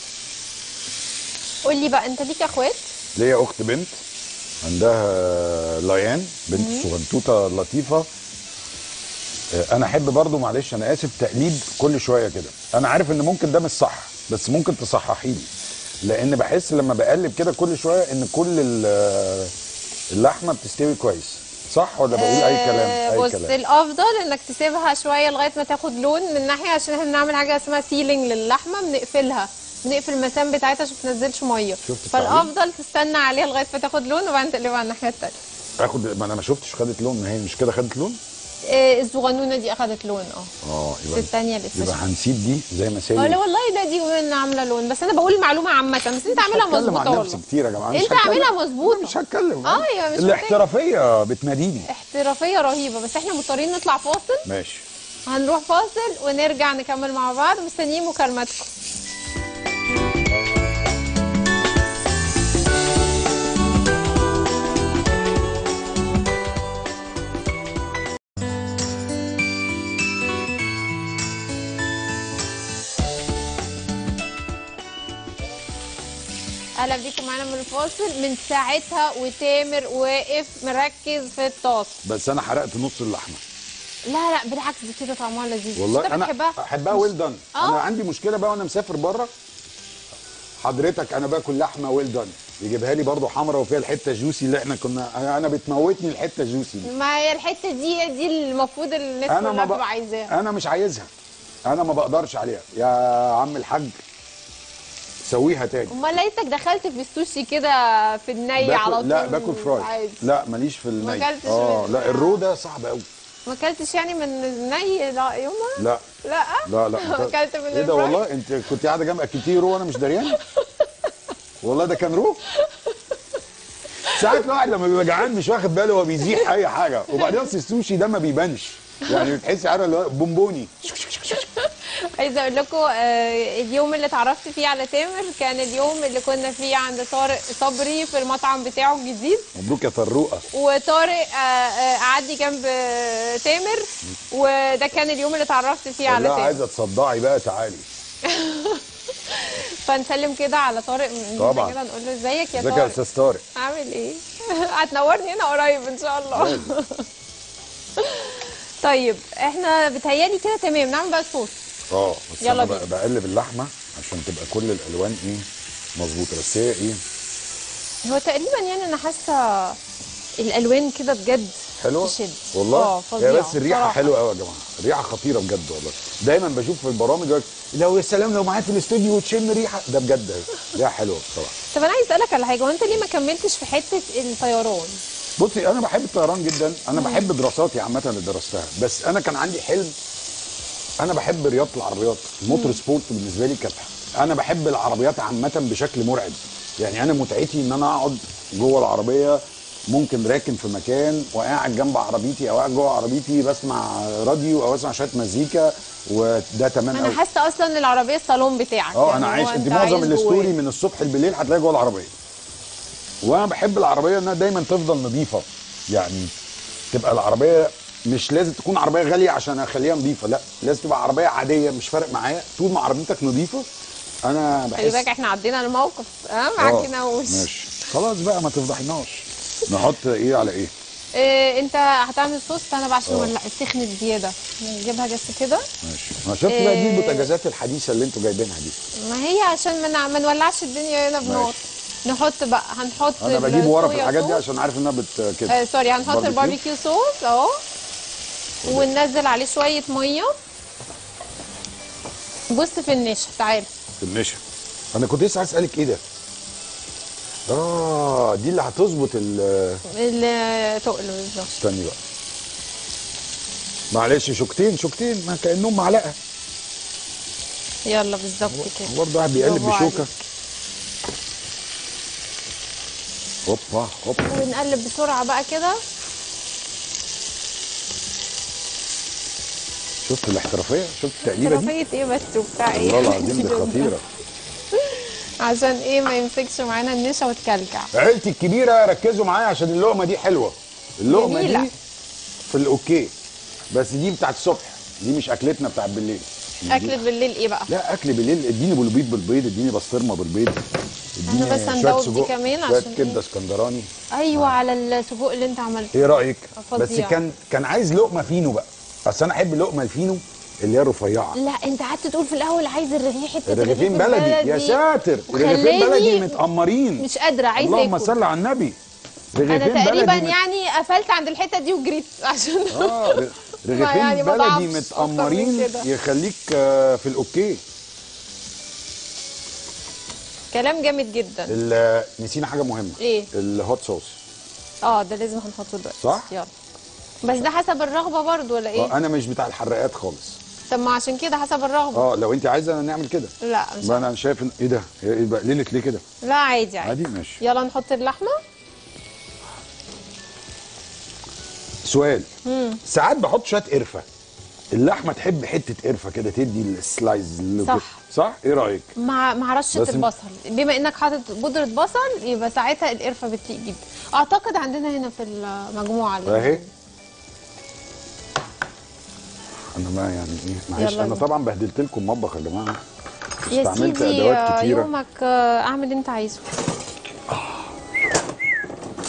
قول لي بقى انت ليك اخوات ليا اخت بنت عندها ليان بنت صغنطوطه لطيفه آه، انا احب برضو معلش انا اسف تقليد كل شويه كده انا عارف ان ممكن ده مش صح بس ممكن تصححي لي لان بحس لما بقلب كده كل شويه ان كل ال- اللحمه بتستوي كويس صح ولا بقول اي كلام آه، اي بص كلام الافضل انك تسيبها شويه لغايه ما تاخد لون من ناحيه عشان احنا بنعمل حاجه اسمها سيلينج للحمه بنقفلها بنقفل المسام بتاعتها عشان ما تنزلش ميه شفت التعليم؟ فالافضل تستنى عليها لغايه ما تاخد لون وبعدين تقلبها على الناحيه الثانيه اخد ما انا ما شفتش خدت لون ما هي مش كده خدت لون آه، الصغنونه دي اخدت لون اه اه بس يبقى الثانيه لسه يبقى هنسيب دي زي ما اه سالي لا والله لا دي قلنا عامله لون بس انا بقول معلومه عامه بس انت عاملها هتكلم مظبوطه عن نفسي والله كتير يا جماعه مش انت هتكلم- عاملها مظبوطه مش هتكلم اه يا مش الاحترافيه بتناديني احترافيه رهيبه بس احنا مضطرين نطلع فاصل ماشي هنروح فاصل ونرجع نكمل مع بعض مستنيين مكالماتكم اهلا بيكم معانا من الفاصل من ساعتها وتامر واقف مركز في الطاسه بس انا حرقت نص اللحمه لا لا بالعكس دي كده طعمها لذيذ والله انت انا بتحبها احبها ويل دان آه. انا عندي مشكله بقى وانا مسافر بره حضرتك انا باكل لحمه ويل دان يجيبها لي برضو حمرا وفيها الحته جوسي اللي احنا كنا انا أنا بتموتني الحته جوسي دي ما هي الحته دي دي المفروض الناس انا كلها ما بتبقى بق... عايزاها انا مش عايزها انا ما بقدرش عليها يا عم الحاج سويها تاني امال لقيتك دخلت في السوشي كده في الني باكل- على طول لا باكل فراي عادي. لا ماليش في الني أكلتش اه من- لا الرو ده صعب قوي ما اكلتش يعني من الني لا يومها لا لا لا لا اكلت من ايه ده الفراي؟ والله انت كنت قاعده جنب اكلتيه رو وانا مش دريان والله ده كان رو ساعات الواحد لما بيبقى جعان مش واخد باله هو بيزيح اي حاجه وبعدين اصل السوشي ده ما بيبانش يعني بتحسي عارفه اللي هو بونبوني عايزه اقول لكم آه، اليوم اللي اتعرفت فيه على تامر كان اليوم اللي كنا فيه عند طارق صبري في المطعم بتاعه الجديد مبروك يا طروقه وطارق آه، آه، قعد لي جنب آه، تامر وده كان اليوم اللي اتعرفت فيه على لا تامر عايزه تصدعي بقى تعالي فنسلم كده على طارق من طبعا. كده نقول له ازيك يا ازيك يا طارق استاذ طارق عامل ايه هتنورني هنا قريب ان شاء الله طيب احنا بتهيالي كده تمام نعمل بقى الصوص اه بس يلا انا بينا. بق- بقلب اللحمه عشان تبقى كل الالوان ايه مظبوطه بس هي ايه هو تقريبا يعني انا حاسه الالوان كده بجد حلوه تشد والله اه هي فظيعه بس الريحه بصراحة. حلوه قوي يا جماعه الريحه خطيره بجد والله دايما بشوف في البرامج يقول لك لو يا سلام لو معايا في الاستوديو وتشم ريحه ده بجد اهي. ريحه حلوه بصراحه طب انا عايز اسالك على حاجه وانت ليه ما كملتش في حته الطيران بصي انا بحب الطيران جدا انا بحب دراساتي عامه اللي درستها بس انا كان عندي حلم انا بحب رياضه العربيات الموتور سبورت بالنسبه لي كانت انا بحب العربيات عامه بشكل مرعب يعني انا متعتي ان انا اقعد جوه العربيه ممكن راكن في مكان وقاعد جنب عربيتي او قاعد جوه عربيتي بسمع راديو او اسمع شويه مزيكا وده تمام انا قوي حاسه اصلا ان العربيه الصالون بتاعك اه يعني انا هو عايش انت عايش معظم الاستوري جواه. من الصبح بالليل هتلاقي جوه العربيه وانا بحب العربيه انها دايما تفضل نظيفه يعني تبقى العربيه مش لازم تكون عربيه غاليه عشان اخليها نظيفه لا لازم تبقى عربيه عاديه مش فارق معايا طول ما عربيتك نظيفه انا خلي بحس بالك احنا عدينا الموقف اه آه، معاك نوش ماشي خلاص بقى ما تفضحناش نحط ايه على ايه إيه انت هتعمل صوص فانا بقى عشان آه. ولع سخنت زياده نجيبها بس كده ماشي انا شفت بقى دي إيه. البوتاجازات الحديثه اللي انتوا جايبينها دي ما هي عشان ما نع- ما نولعش الدنيا هنا بنار ماشي. نحط بقى هنحط انا بجيب ورا في الصويا الحاجات دي صوص. عشان عارف انها بت كده آه سوري هنحط باربيكيو. الباربيكيو صوص اهو وننزل عليه شويه ميه بص في النشا تعال في النشا انا كنت لسه عايز اسالك ايه ده اه دي اللي هتظبط ال التقل بالظبط استني بقى معلش شوكتين شوكتين ما كانهم معلقه يلا بالظبط كده برضه واحد بيقلب برافو بشوكه هوبا هوبا ونقلب بسرعه بقى كده شفت الاحترافيه شفت التقليبه دي احترافيه ايه بس وبتاع ايه والله العظيم دي خطيره عشان ايه ما يمسكش معانا النشا وتكلكع عيلتي الكبيره ركزوا معايا عشان اللقمه دي حلوه اللقمه جميلة. دي في الاوكي بس دي بتاعت الصبح دي مش اكلتنا بتاعت بالليل دي- اكلة بالليل ايه بقى لا اكل بالليل اديني بلوبيت بالبيض اديني بسطرمه بالبيض اديني بس شوية هندوب دي سجق، كمان شويه عشان كبده إيه؟ اسكندراني ايوه على السجق اللي انت عملته ايه رايك فظيع. بس كان كان عايز لقمه فينو بقى اصل انا احب اللقمه الفينو اللي هي الرفيعه لا انت قعدت تقول في الاول عايز الرغيف حته رغيفين الرغيف بلدي يا ساتر رغيفين وخلاني بلدي متأمرين مش قادره عايزه اللهم اكل صل على النبي انا رغيفين تقريبا بلدي مت- يعني قفلت عند الحته دي وجريت عشان اه ر- رغيفين يعني ما ضعفش بلدي أكتر من متأمرين كده. يخليك آه، في الاوكي كلام جامد جدا ال- نسينا حاجه مهمه ايه؟ الهوت صوص اه ده لازم هنحطه دلوقتي صح؟ يلا بس ده حسب الرغبه برضو ولا ايه آه، انا مش بتاع الحراقات خالص طب ما عشان كده حسب الرغبه اه لو انت عايزه نعمل كده لا مش ما انا شايف ان ايه ده ايه بقى ليله ليه كده لا عادي عادي عادي ماشي يلا نحط اللحمه سؤال ساعات بحط شويه قرفه اللحمه تحب حته قرفه كده تدي السلايز اللي صح. كده. صح ايه رايك مع مع رشه بس- البصل بما انك حاطط بودره بصل يبقى ساعتها القرفه بتليق جدا اعتقد عندنا هنا في المجموعه اللي اهي انا ما يعني ايه معلش يلا انا بينا. طبعا بهدلت لكم مطبخ يا جماعه يا استعملت سيدي ادوات آه، كتيره يومك آه، اعمل اللي انت عايزه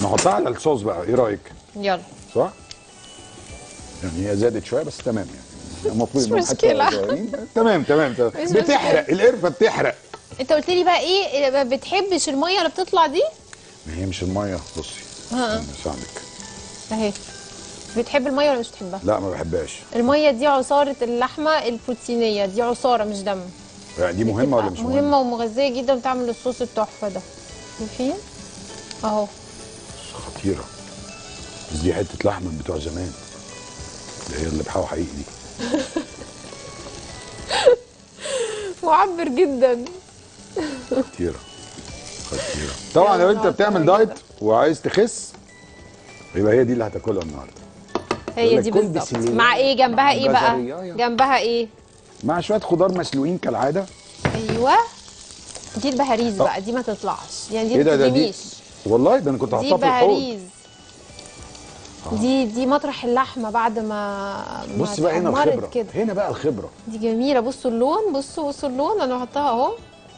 نحطها على الصوص بقى ايه رايك يلا صح يعني هي زادت شويه بس تمام يعني المفروض مش إنهم حتى مشكلة. صغيرين. تمام تمام تمام مش بتحرق القرفه بتحرق انت قلت لي بقى ايه ما بتحبش الميه اللي بتطلع دي ما هي مش الميه بصي ها. أنا اساعدك اهي بتحب الميه ولا مش بتحبها لا ما بحبهاش الميه دي عصاره اللحمه البروتينيه دي عصاره مش دم يعني دي مهمه ولا مش مهمه مهمه ومغذيه جدا بتعمل الصوص التحفه ده شايفين اهو خطيره بس دي حته لحمه من بتوع زمان اللي هي اللي بحاول حقيقي دي معبر جدا خطيره خطيره طبعا لو انت بتعمل دايت وعايز تخس يبقى هي دي اللي هتاكلها النهارده هي يقول دي لك كل بالظبط بسلية مع ايه جنبها مع ايه بقى جزرية. جنبها ايه مع شويه خضار مسلوقين كالعاده ايوه دي البهاريز بقى دي ما تطلعش يعني دي ايه ما ده ده دي تترميش والله ده انا كنت دي هحطها في الحوض بهاريز دي دي مطرح اللحمه بعد ما ما بص بقى هنا اتحمرت الخبره كده هنا بقى الخبره دي جميله بصوا اللون بصوا بصوا اللون انا بحطها اهو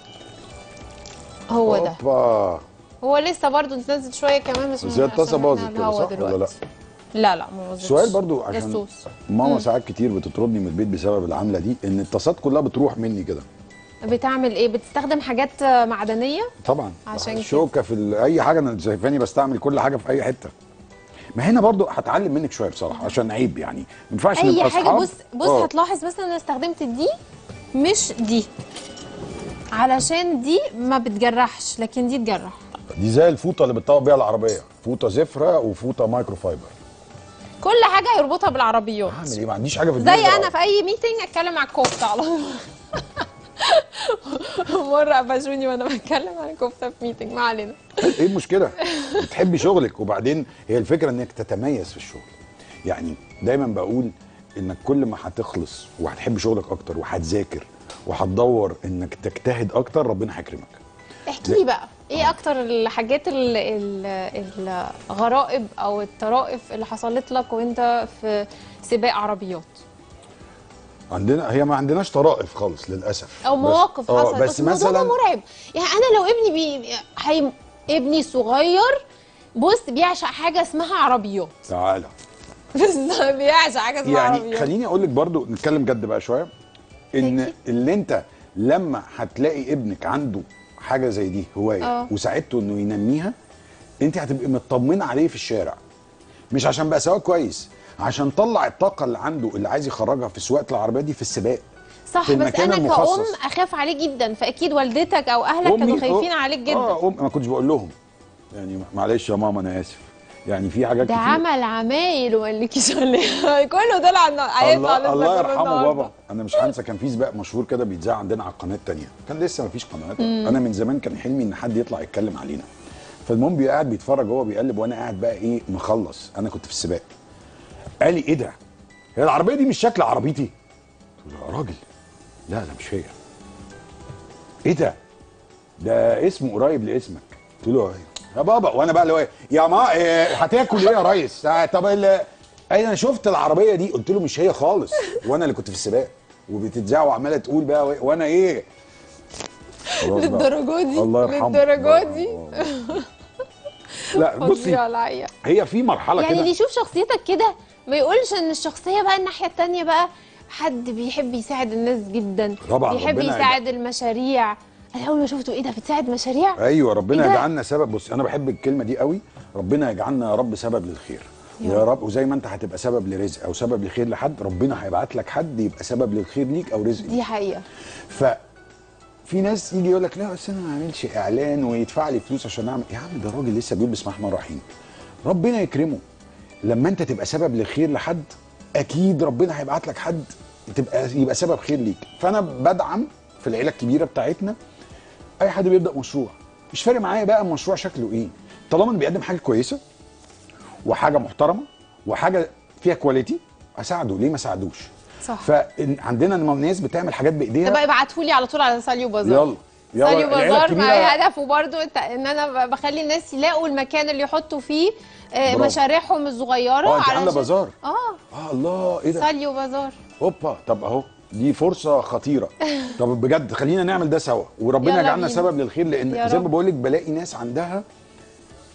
هو ده اوبا هو لسه برضو نزل شويه كمان بس بس هي الطاسة عشان باظت إحنا كده، الهوا صح ولا دلوقتي. لا لا ما باظتش سؤال برضو ده عشان الصوص ماما ساعات كتير بتطردني من البيت بسبب العمله دي ان الطاسات كلها بتروح مني كده بتعمل ايه بتستخدم حاجات معدنيه طبعا عشان كده. شوكه في ال- اي حاجه انا شايفاني بستعمل كل حاجه في اي حته ما هنا برضو هتعلم منك شويه بصراحه عشان عيب يعني ما ينفعش اي نبقى حاجه أصحاب. بص بص آه. هتلاحظ مثلا انا استخدمت دي مش دي علشان دي ما بتجرحش لكن دي تجرح دي زي الفوطه اللي بتطوق بيها العربيه فوطه زفره وفوطه مايكرو فايبر كل حاجه هيربطها بالعربيات اعمل ايه ما عنديش حاجه في زي الدنيا انا في اي ميتنج اتكلم عن الكفته على طول مره قفشوني وانا بتكلم عن الكفته في ميتنج ما علينا ايه المشكله بتحبي شغلك وبعدين هي الفكره انك تتميز في الشغل يعني دايما بقول انك كل ما هتخلص وهتحب شغلك اكتر وهتذاكر وهتدور انك تجتهد اكتر ربنا هيكرمك احكي لي بقى ايه اكتر الحاجات ال- ال- الغرائب او الطرائف اللي حصلت لك وانت في سباق عربيات عندنا هي ما عندناش طرائف خالص للاسف او بس- مواقف آه، حصلت بس الموضوع ده مثلا مرعب يعني انا لو ابني بي... هي... ابني صغير بص بيعشق حاجه اسمها عربيات تعالى بس بيعشق حاجه اسمها يعني عربيات خليني اقول لك برضو نتكلم جد بقى شويه ان أكيد. اللي انت لما هتلاقي ابنك عنده حاجه زي دي هوايه آه. وساعدته انه ينميها انت هتبقي مطمنه عليه في الشارع مش عشان بقى سواق كويس عشان طلع الطاقه اللي عنده اللي عايز يخرجها في سواقه العربيه دي في السباق صح في بس المكان انا المخصص. كأم اخاف عليه جدا فاكيد والدتك او اهلك كانوا أمي- خايفين أم- عليك جدا اه أم ما كنتش بقول لهم يعني معلش يا ماما انا اسف يعني في حاجات ده كتير عمل عمايل ومالكيش عليها كله طلع النا- هيطلع الله, لسه الله كله يرحمه النهاردة. بابا انا مش هنسى كان في سباق مشهور كده بيتذاع عندنا على القناه الثانيه كان لسه ما فيش قنوات انا من زمان كان حلمي ان حد يطلع يتكلم علينا فالمهم بيبقى قاعد بيتفرج هو بيقلب وانا قاعد بقى ايه مخلص انا كنت في السباق قال لي ايه ده هي العربيه دي مش شكل عربيتي قلت له يا راجل لا لا مش هي ايه ده ده اسمه قريب لاسمك قلت له ايه يا بابا وانا بقى اللي هو إيه؟ يا ما إيه هتاكل ايه يا ريس آه، طب ال- اي انا شفت العربيه دي قلت له مش هي خالص وانا اللي كنت في السباق وبتتذاع وعماله تقول بقى وإيه- وانا ايه خلاص بقى. للدرجه دي الله يرحمه للدرجه الله دي يرحمه. لا بصي فظيعه الحقيقه هي في مرحله يعني كده اللي يشوف شخصيتك كده ما يقولش ان الشخصيه بقى الناحيه التانية بقى حد بيحب يساعد الناس جدا طبعاً، بيحب ربنا يساعد المشاريع انا اول ما شفته ايه ده بتساعد مشاريع ايوه ربنا إيه ده؟ يجعلنا سبب بص انا بحب الكلمه دي قوي ربنا يجعلنا يا رب سبب للخير يا يا رب وزي ما انت هتبقى سبب لرزق او سبب لخير لحد ربنا هيبعت لك حد يبقى سبب للخير ليك او رزق ليك دي حقيقه ف في ناس يجي يقول لك لا بس انا ما اعملش اعلان ويدفع لي فلوس عشان اعمل يا عم ده راجل لسه بيقول بسم الله الرحمن الرحيم ربنا يكرمه لما انت تبقى سبب لخير لحد اكيد ربنا هيبعت لك حد تبقى يبقى سبب خير ليك فانا بدعم في العيله الكبيره بتاعتنا اي حد بيبدا مشروع مش فارق معايا بقى المشروع شكله ايه طالما انه بيقدم حاجه كويسه وحاجه محترمه وحاجه فيها كواليتي اساعده ليه ما اساعدوش صح فعندنا ناس بتعمل حاجات بايديها ده بقى ابعتوا لي على طول على ساليو بازار يلا يلا ساليو العيلة بازار ما الكبيرة- هدفه برضو انت- ان انا ب- بخلي الناس يلاقوا المكان اللي يحطوا فيه آه، برافو. مشاريعهم الصغيره اه انت عامله علشان- بازار اه اه الله ايه ده ساليو بازار هوبا طب اهو دي فرصه خطيره طب بجد خلينا نعمل ده سوا وربنا يلا يجعلنا بينا. سبب للخير يا لان زي رب. ما بقول لك بلاقي ناس عندها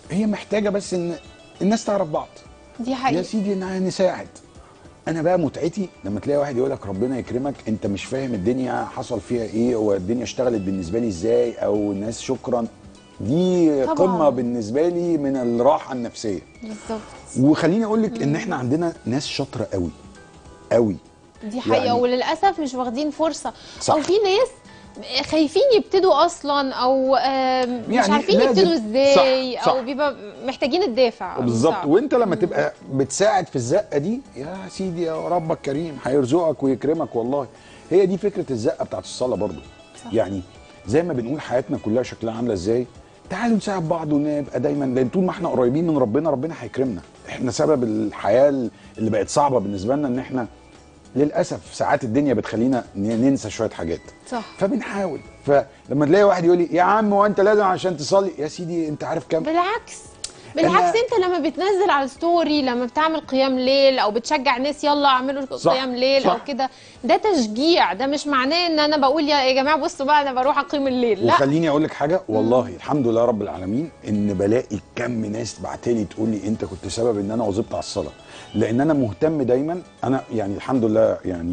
هي محتاجه بس ان الناس تعرف بعض دي يا حقيقة سيدي إن نساعد انا بقى متعتي لما تلاقي واحد يقول لك ربنا يكرمك انت مش فاهم الدنيا حصل فيها ايه او الدنيا اشتغلت بالنسبه لي ازاي او الناس شكرا دي طبعاً. قمه بالنسبه لي من الراحه النفسيه بالظبط وخليني اقول لك ان احنا عندنا ناس شاطره قوي قوي دي حقيقة يعني- وللأسف مش واخدين فرصة صح. أو في ناس خايفين يبتدوا أصلا أو آم، مش يعني عارفين لازم- يبتدوا ازاي صح، صح. أو بيبقى محتاجين الدافع بالظبط صعب. وانت لما تبقى بتساعد في الزقه دي يا سيدي يا ربك كريم هيرزقك ويكرمك والله هي دي فكره الزقه بتاعت الصلاه برضو صح. يعني زي ما بنقول حياتنا كلها شكلها عامله ازاي تعالوا نساعد بعض ونبقى دايما لان طول ما احنا قريبين من ربنا ربنا هيكرمنا احنا سبب الحياه اللي بقت صعبه بالنسبه لنا ان احنا للاسف ساعات الدنيا بتخلينا ن- ننسى شويه حاجات صح فبنحاول فلما تلاقي واحد يقول لي يا عم هو انت لازم عشان تصلي يا سيدي انت عارف كام بالعكس بالعكس انت لما بتنزل على الستوري لما بتعمل قيام ليل او بتشجع ناس يلا اعملوا صح، قيام ليل صح. او كده ده تشجيع ده مش معناه ان انا بقول يا يا جماعه بصوا بقى انا بروح اقيم الليل لا وخليني اقول لك حاجه والله الحمد لله رب العالمين ان بلاقي كم ناس بعتلي تقول لي انت كنت سبب ان انا واظبت على الصلاه لان انا مهتم دايما انا يعني الحمد لله يعني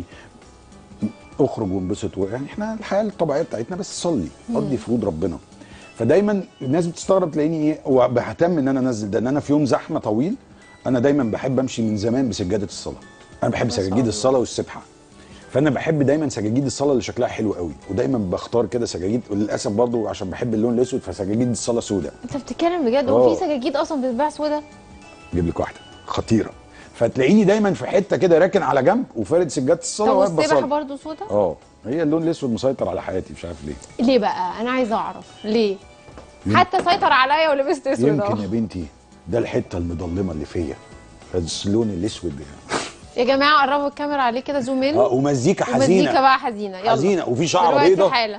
اخرج وانبسط يعني احنا الحياه الطبيعيه بتاعتنا بس صلي قضي فروض ربنا فدايما الناس بتستغرب تلاقيني ايه وبهتم ان انا انزل ده ان انا في يوم زحمه طويل انا دايما بحب امشي من زمان بسجاده الصلاه انا بحب ما شاء سجاجيد الله. الصلاه والسبحه فانا بحب دايما سجاجيد الصلاه اللي شكلها حلو قوي ودايما بختار كده سجاجيد وللاسف برضو عشان بحب اللون الاسود فسجاجيد الصلاه سوداء انت بتتكلم بجد هو اه. في سجاجيد اصلا بتتباع سودا اجيب لك واحده خطيره فتلاقيني دايما في حته كده راكن على جنب وفارد سجاده الصلاه طب واقف والسبح بصلي برضه سودا اه هي اللون الاسود مسيطر على حياتي مش عارف ليه ليه بقى انا عايزه اعرف ليه حتى سيطر عليا ولبست اسود يمكن اهو يا بنتي ده الحته المضلمه اللي فيا اللون الاسود ده يا جماعه قربوا الكاميرا عليه كده زوم ان اه ومزيكا ومزيكا حزينه بقى حزينه يلا حزينه وفي شعره دلوقتي بيضه حالا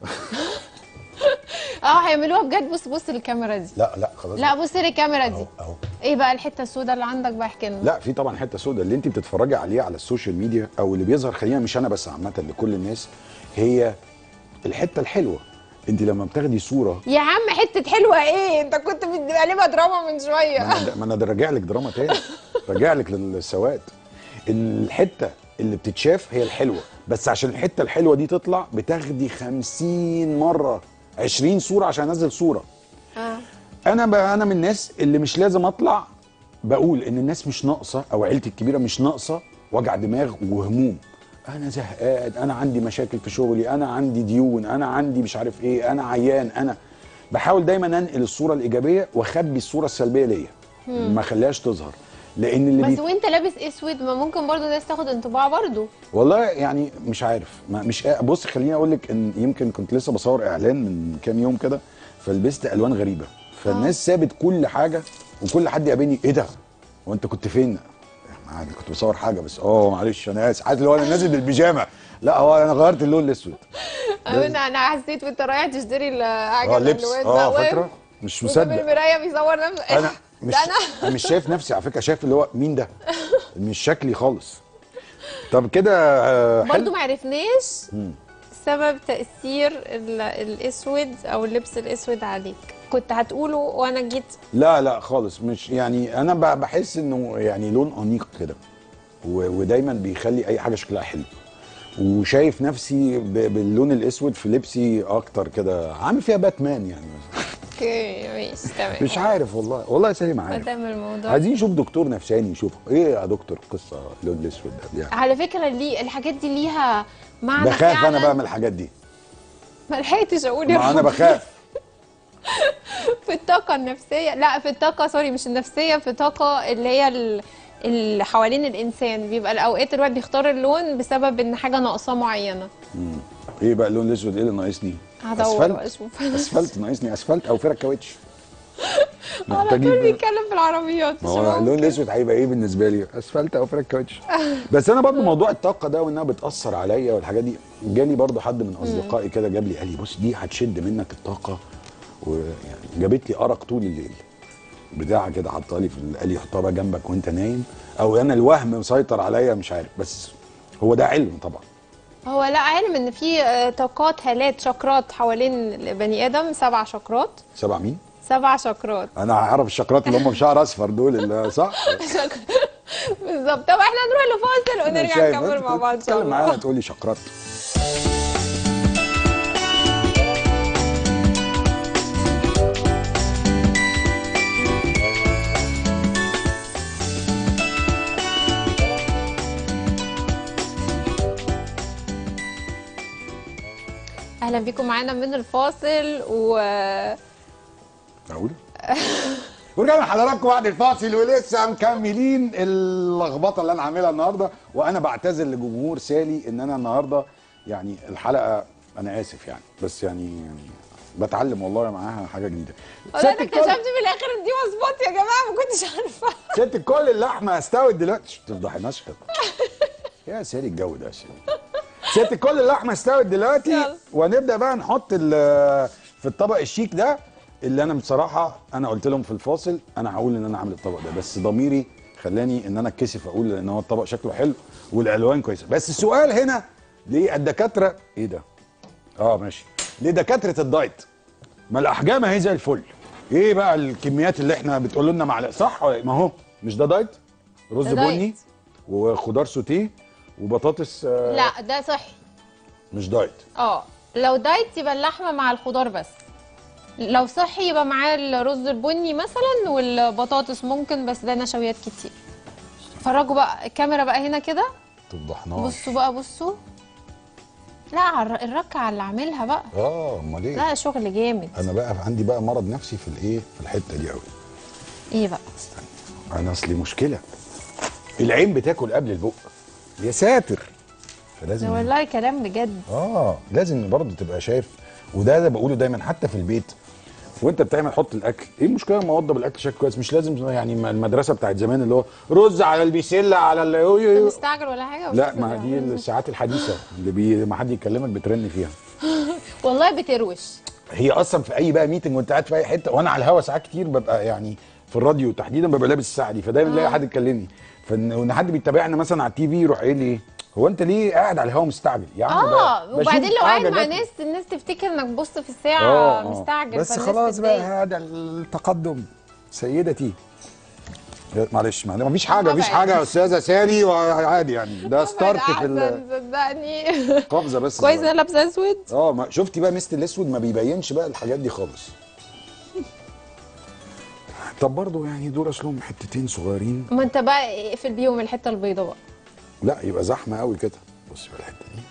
اه هيعملوها بجد بص بص للكاميرا دي لا لا خلاص لا بص للكاميرا دي اهو اهو ايه بقى الحته السوداء اللي عندك بقى احكي لنا لا في طبعا حته سوداء اللي انت بتتفرجي عليه على السوشيال ميديا او اللي بيظهر خلينا مش انا بس عامه لكل الناس هي الحته الحلوه انت لما بتاخدي صوره يا عم حته حلوه ايه انت كنت بتقلبها دراما من شويه ما انا ما انا ده راجع لك دراما تاني راجع لك للسواد الحته اللي بتتشاف هي الحلوه بس عشان الحته الحلوه دي تطلع بتاخدي 50 مره 20 صوره عشان انزل صوره اه انا بقى انا من الناس اللي مش لازم اطلع بقول ان الناس مش ناقصه او عيلتي الكبيره مش ناقصه وجع دماغ وهموم انا زهقان انا عندي مشاكل في شغلي انا عندي ديون انا عندي مش عارف ايه انا عيان انا بحاول دايما انقل الصوره الايجابيه واخبي الصوره السلبيه ليا ما اخليهاش تظهر لان اللي بس بيت... وانت لابس اسود ما ممكن برضو الناس تاخد انطباع برضو والله يعني مش عارف ما مش بص خليني اقول لك ان يمكن كنت لسه بصور اعلان من كام يوم كده فلبست الوان غريبه فالناس سابت كل حاجه وكل حد يقابلني ايه ده وانت كنت فين عادي كنت بصور حاجه بس اه معلش انا اسف عارف اللي هو انا نازل بالبيجامه لا هو انا غيرت اللون الاسود انا انا حسيت وانت رايح تشتري الحاجه اه لبس الألوان اه ده، واقف فاكره مش قدام مصدق المرايه بيصور نفسه انا مش ده انا انا مش شايف نفسي على فكره شايف اللي هو مين ده مش شكلي خالص طب كده آه، حلو برضو ما عرفناش سبب تاثير ال- الاسود او اللبس الاسود عليك كنت هتقوله وانا جيت لا لا خالص مش يعني انا ب- بحس انه يعني لون انيق كده و- ودايما بيخلي اي حاجه شكلها حلو وشايف نفسي ب- باللون الاسود في لبسي اكتر كده عامل فيها باتمان يعني اوكي ماشي تمام مش عارف والله والله يا سليم عارف قدام الموضوع عايزين نشوف دكتور نفساني يشوف ايه يا دكتور القصه اللون الاسود ده يعني على فكره ليه الحاجات دي ليها معنى بخاف انا فعلاً. بقى من الحاجات دي ما لحقتش اقول يا ما انا رب. بخاف في الطاقة النفسية لا في الطاقة سوري مش النفسية في طاقة اللي هي ال- اللي حوالين الإنسان بيبقى الأوقات الواحد بيختار اللون بسبب إن حاجة ناقصاه معينة ايه بقى اللون الاسود ايه اللي ناقصني هدور بقى اسفلت أشوف اسفلت ناقصني اسفلت او فرق كاوتش على طول بيتكلم في العربيات ما هو اللون الاسود هيبقى ايه بالنسبه لي اسفلت او فرق كاوتش بس انا برضو موضوع الطاقه ده وانها بتاثر عليا والحاجات دي جالي برضو حد من اصدقائي كده جاب لي قال لي بص دي هتشد منك الطاقه ويعني جابت لي ارق طول الليل بتاع كده حطها لي في ال- قال لي حطها بقى جنبك وانت نايم او انا الوهم مسيطر عليا مش عارف بس هو ده علم طبعا هو لا علم إن في آه، طاقات هالات شكرات حوالين البني آدم سبع شكرات سبع مين؟ سبع شكرات انا اعرف الشقرات اللي هم بشعر اصفر دول اللي صح بالظبط طب احنا نروح لفاصل أنا ونرجع شايف. نكمل أنت مع بعض ان شاء تتكلم معايا الله تقول لي شقرات اهلا بيكم معانا من الفاصل و اقول ورجعنا لحضراتكم بعد الفاصل ولسه مكملين اللخبطه اللي انا عاملها النهارده وانا بعتذر لجمهور سالي ان انا النهارده يعني الحلقه انا اسف يعني بس يعني, يعني بتعلم والله معاها حاجه جديده والله ست انا الكل- اكتشفت في الاخر ان دي مظبوط يا جماعه ما كنتش عارفه ست الكل اللحمه استوت دلوقتي ما تفضحناش كده يا سالي الجو ده يا سالي ست الكل اللحمه استوت دلوقتي يلا. وهنبدا بقى نحط ال- في الطبق الشيك ده اللي انا بصراحه انا قلت لهم في الفاصل انا هقول ان انا عامل الطبق ده بس ضميري خلاني ان انا اتكسف اقول ان هو الطبق شكله حلو والالوان كويسه بس السؤال هنا ليه الدكاتره ايه ده اه ماشي ليه دكاتره الدايت ما الاحجام اهي زي الفل ايه بقى الكميات اللي احنا بتقولوا لنا معلقه صح ولا إيه؟ ما هو مش ده دايت رز ده دايت. بني وخضار سوتيه وبطاطس آه لا ده صحي مش دايت اه لو دايت يبقى اللحمه مع الخضار بس لو صحي يبقى معاه الرز البني مثلا والبطاطس ممكن بس ده نشويات كتير اتفرجوا بقى الكاميرا بقى هنا كده تفضحناش بصوا بقى بصوا لا على الركعه اللي عاملها بقى اه امال ايه لا شغل جامد انا بقى عندي بقى مرض نفسي في الايه في الحته دي قوي ايه بقى انا اصلي مشكله العين بتاكل قبل البق يا ساتر ده فلازم والله كلام بجد اه لازم برضه تبقى شايف وده اللي بقوله دايما حتى في البيت وانت بتعمل حط الاكل ايه المشكله لما اوضب الاكل شكل كويس مش لازم يعني المدرسه بتاعت زمان اللي هو رز على البسله على ال يو يو يو. مستعجل ولا حاجه لا ومش ما مستعجل. دي الساعات الحديثه اللي بي... لما حد يكلمك بترن فيها والله بتروش هي اصلا في اي بقى ميتنج وانت قاعد في اي حته وانا على الهوا ساعات كتير ببقى يعني في الراديو تحديدا ببقى لابس الساعه دي فدايما الاقي حد يكلمني فان وان حد بيتابعنا مثلا على التي في يروح قايل لي هو انت ليه قاعد على الهوا مستعجل يا عم اه بقى وبعدين بشوف لو قاعد حاجة مع جات لي. ناس الناس تفتكر انك بص في الساعه آه، آه. مستعجل بس فالناس خلاص بقى تتضايق. هذا التقدم سيدتي معلش معلش مفيش حاجه مفيش طبعاً. حاجه يا استاذه سالي وعادي يعني ده ستارت في أحسن، ال- صدقني قفزه بس كويس صغيرة. انا لابسه اسود اه ما شفتي بقى ميزه الاسود ما بيبينش بقى الحاجات دي خالص طب برضه يعني دول اصلهم حتتين صغيرين ما انت بقى اقفل بيهم الحته البيضاء بقى لا يبقى زحمه قوي كده بصي بقى الحته دي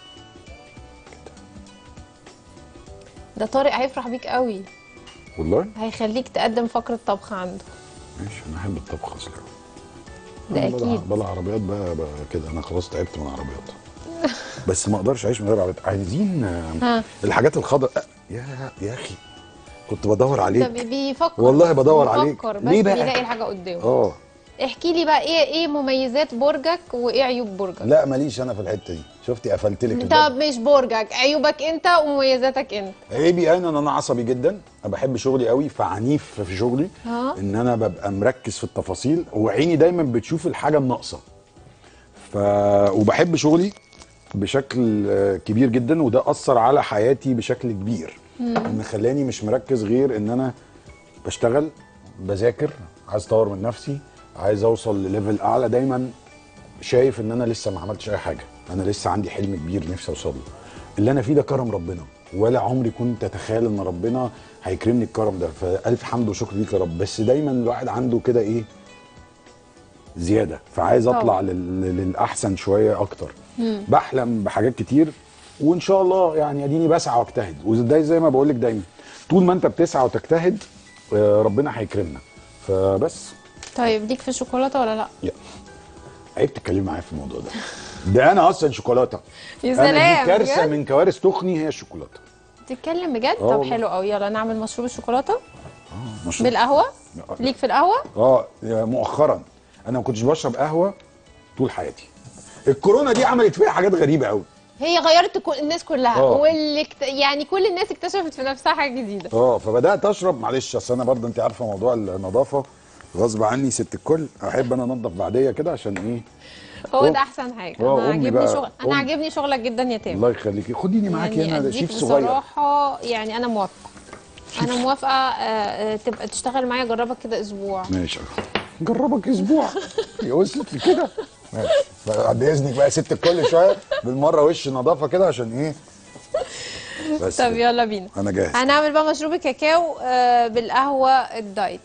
ده طارق هيفرح بيك قوي والله هيخليك تقدم فقره طبخ عنده ماشي انا احب الطبخ اصلا ده أنا بلا- اكيد بلا عربيات بقى, بقى كده انا خلاص تعبت من العربيات بس ما اقدرش اعيش من غير عربيات عايزين آه، ها. الحاجات الخضراء يا يا اخي كنت بدور ده عليك بي- بيفكر والله بدور عليك. بيفكر بس ليه بقى؟ بيلاقي الحاجه قدامه اه احكي لي بقى ايه ايه مميزات برجك وايه عيوب برجك لا ماليش انا في الحته دي شفتي قفلت لك طب مش برجك عيوبك انت ومميزاتك انت عيبي انا ان انا عصبي جدا انا بحب شغلي قوي فعنيف في شغلي اه. ان انا ببقى مركز في التفاصيل وعيني دايما بتشوف الحاجه الناقصه ف وبحب شغلي بشكل آه، كبير جدا وده اثر على حياتي بشكل كبير ان خلاني مش مركز غير ان انا بشتغل بذاكر عايز اطور من نفسي عايز اوصل لليفل اعلى دايما شايف ان انا لسه ما عملتش اي حاجه انا لسه عندي حلم كبير نفسي اوصل له اللي انا فيه ده كرم ربنا ولا عمري كنت اتخيل ان ربنا هيكرمني الكرم ده فالف حمد وشكر ليك يا رب بس دايما الواحد عنده كده ايه زياده فعايز اطلع طبعا. لل... للاحسن شويه اكتر بحلم بحاجات كتير وان شاء الله يعني اديني بسعى واجتهد وده زي ما بقول لك دايما طول ما انت بتسعى وتجتهد آه، ربنا هيكرمنا فبس طيب ليك في الشوكولاته ولا لا يا عيب تتكلمي معايا في الموضوع ده ده انا اصلا شوكولاته يا انا دي سلام كارثه بجد؟ من كوارث تخني هي الشوكولاته تتكلم بجد اه طب والله. حلو قوي يلا نعمل مشروب الشوكولاته اه مشروب بالقهوه ليك في القهوه اه مؤخرا انا ما كنتش بشرب قهوه طول حياتي الكورونا دي عملت فيها حاجات غريبه قوي هي غيرت كل الناس كلها اه. واللي اكت... يعني كل الناس اكتشفت في نفسها حاجه جديده اه فبدات اشرب معلش اصل انا برضه انت عارفه موضوع النظافه غصب عني ست الكل احب انا انضف بعديه كده عشان ايه هو أم- ده احسن حاجه اه، انا أمي عاجبني بقى، شغل انا أم- عاجبني شغلك جدا يا تامر الله يخليكي خديني معاكي يعني هنا ده أديك شيف صغير بصراحه يعني انا موافقه انا موافقه آه، آه، تبقى تشتغل معايا جربك كده اسبوع ماشي جربك اسبوع يا وصلت لكده ماشي بعد اذنك بقى ست الكل شويه بالمره وش نظافه كده عشان ايه بس طب كده. يلا بينا انا جاهز هنعمل بقى مشروب الكاكاو آه، بالقهوه الدايت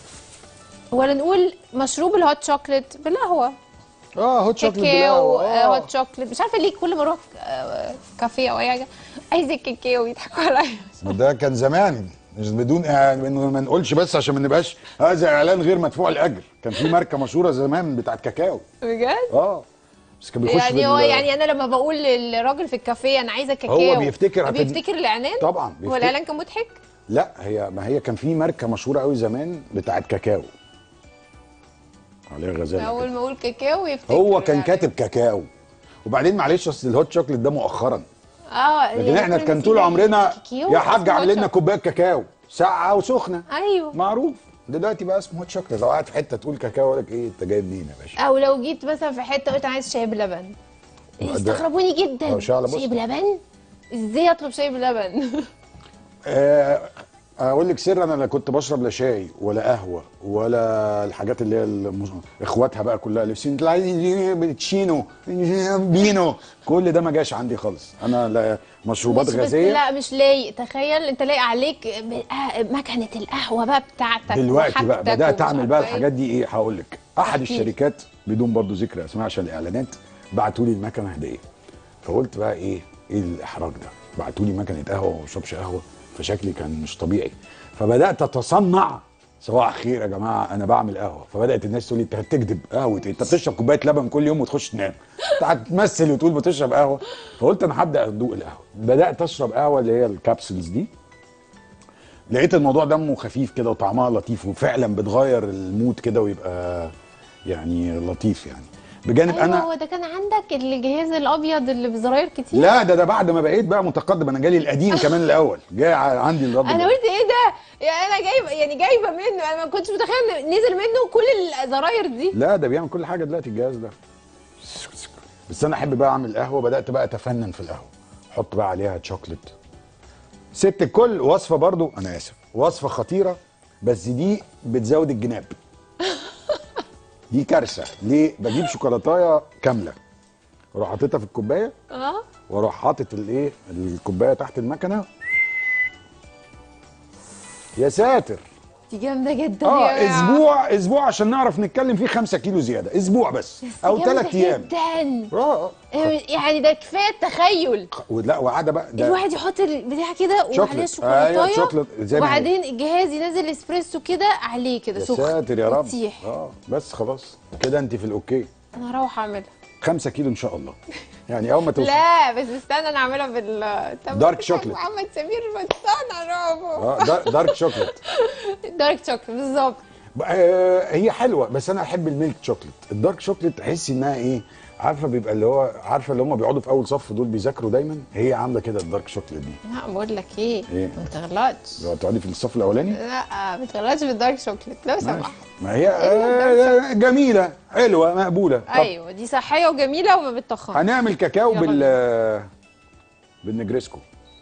ولا نقول مشروب الهوت شوكليت بالقهوه اه هوت شوكليت كاكاو بالقهوة. آه، آه. هوت شوكليت مش عارفه ليه كل ما اروح آه، كافيه او اي حاجه عايز الكاكاو يضحكوا عليا ما ده كان زمان مش بدون آه، إنه ما نقولش بس عشان ما نبقاش هذا اعلان غير مدفوع الاجر كان في ماركه مشهوره زمان بتاعت كاكاو بجد اه بس كان بيخش يعني هو بال- يعني انا لما بقول للراجل في الكافيه انا عايزه كاكاو هو بيفتكر هتد- بيفتكر الاعلان طبعا هو بيفتكر. الاعلان كان مضحك لا هي ما هي كان في ماركه مشهوره قوي زمان بتاعت كاكاو عليها غزاله اول كده. ما اقول كاكاو يفتكر هو كان الإعلان. كاتب كاكاو وبعدين معلش اصل الهوت شوكليت ده مؤخرا اه لكن يعني احنا كل كان ما طول تيجي عمرنا كاكاو يا حاج اسمه اعمل هوت لنا شوك. كوبايه كاكاو ساقعه وسخنه ايوه معروف دلوقتي بقى اسمه هوت شوكليت لو قاعد في حته تقول كاكاو يقول لك ايه انت جاي منين يا باشا او لو جيت مثلا في حته قلت انا عايز شاي بلبن ده- يستغربوني جدا اه، شاي على بص. شاي بلبن ازاي اطلب شاي بلبن آه، اقول لك سر انا لا كنت بشرب لا شاي ولا قهوه ولا الحاجات اللي هي المز- اخواتها بقى كلها لابسين تشينو بينو كل ده ما جاش عندي خالص انا لا مشروبات مش بس غازيه لا مش لايق تخيل انت لايق عليك ب- آه، مكنه القهوه بقى بتاعتك دلوقتي بقى وحاجتك بدات ومش اعمل بقى عارفة ايه. الحاجات دي ايه هقول لك احد احكي. الشركات بدون برضو ذكر اسماء عشان الاعلانات بعتوا لي المكنه هديه فقلت بقى ايه ايه الاحراج ده بعتوا لي مكنه قهوه وما بشربش قهوه فشكلي كان مش طبيعي فبدات اتصنع صباح الخير يا جماعه انا بعمل قهوه فبدات الناس تقول لي انت بتكذب قهوه ايه انت بتشرب كوبايه لبن كل يوم وتخش تنام انت هتمثل وتقول بتشرب قهوه فقلت انا هبدا ادوق القهوه بدات اشرب قهوه اللي هي الكابسولز دي لقيت الموضوع دمه خفيف كده وطعمها لطيف وفعلا بتغير المود كده ويبقى يعني لطيف يعني بجانب ايوه انا هو ده كان عندك الجهاز الابيض اللي بزراير كتير لا ده ده بعد ما بقيت بقى متقدم انا جالي القديم كمان الاول جاي ع- عندي الرد انا قلت ايه ده يعني انا جايبه يعني جايبه منه انا ما كنتش متخيله ان نزل منه كل الزراير دي لا ده بيعمل كل حاجه دلوقتي الجهاز ده بس انا احب بقى اعمل قهوه بدات بقى اتفنن في القهوه احط بقى عليها شوكليت سبت الكل وصفه برضو انا اسف وصفه خطيره بس دي بتزود الجناب دي كارثه ليه بجيب شوكولاتايه كامله اروح حاططها في الكوبايه اه واروح حاطط الايه الكوبايه تحت المكنه يا ساتر دي جامده جدا اه يا جماعة. اسبوع اسبوع عشان نعرف نتكلم فيه 5 كيلو زياده اسبوع بس او جامدة ثلاث ايام جدا اه يعني ده كفايه التخيل ولا وقعده بقى ده الواحد يحط البتاع كده وعليه شوكليت. شوكولاتايه أيوة، شوكليت زي ما هي. وبعدين الجهاز ينزل اسبريسو كده عليه كده يا سخن ساتر يا رب يسيح. اه بس خلاص كده انت في الاوكي انا هروح اعملها 5 كيلو ان شاء الله يعني اول ما توصل لا بس استنى انا اعملها بال طب دارك بتاع شوكليت. محمد سمير بستنى برافو اه دار- دارك شوكليت دارك شوكليت بالظبط آه هي حلوه بس انا احب الميلك شوكليت الدارك شوكليت تحسي انها ايه عارفه بيبقى اللي هو عارفه اللي هم بيقعدوا في اول صف دول بيذاكروا دايما هي عامله كده الدارك شوكليت دي لا بقول لك ايه إيه؟ ما تغلطش لو تقعدي في الصف الاولاني لا ما تغلطش بالدارك شوكليت لو ماشي. سمحت ما هي آه جميله حلوه مقبوله طب ايوه دي صحيه وجميله وما بتخنش هنعمل كاكاو يلا بال بالنجريسكو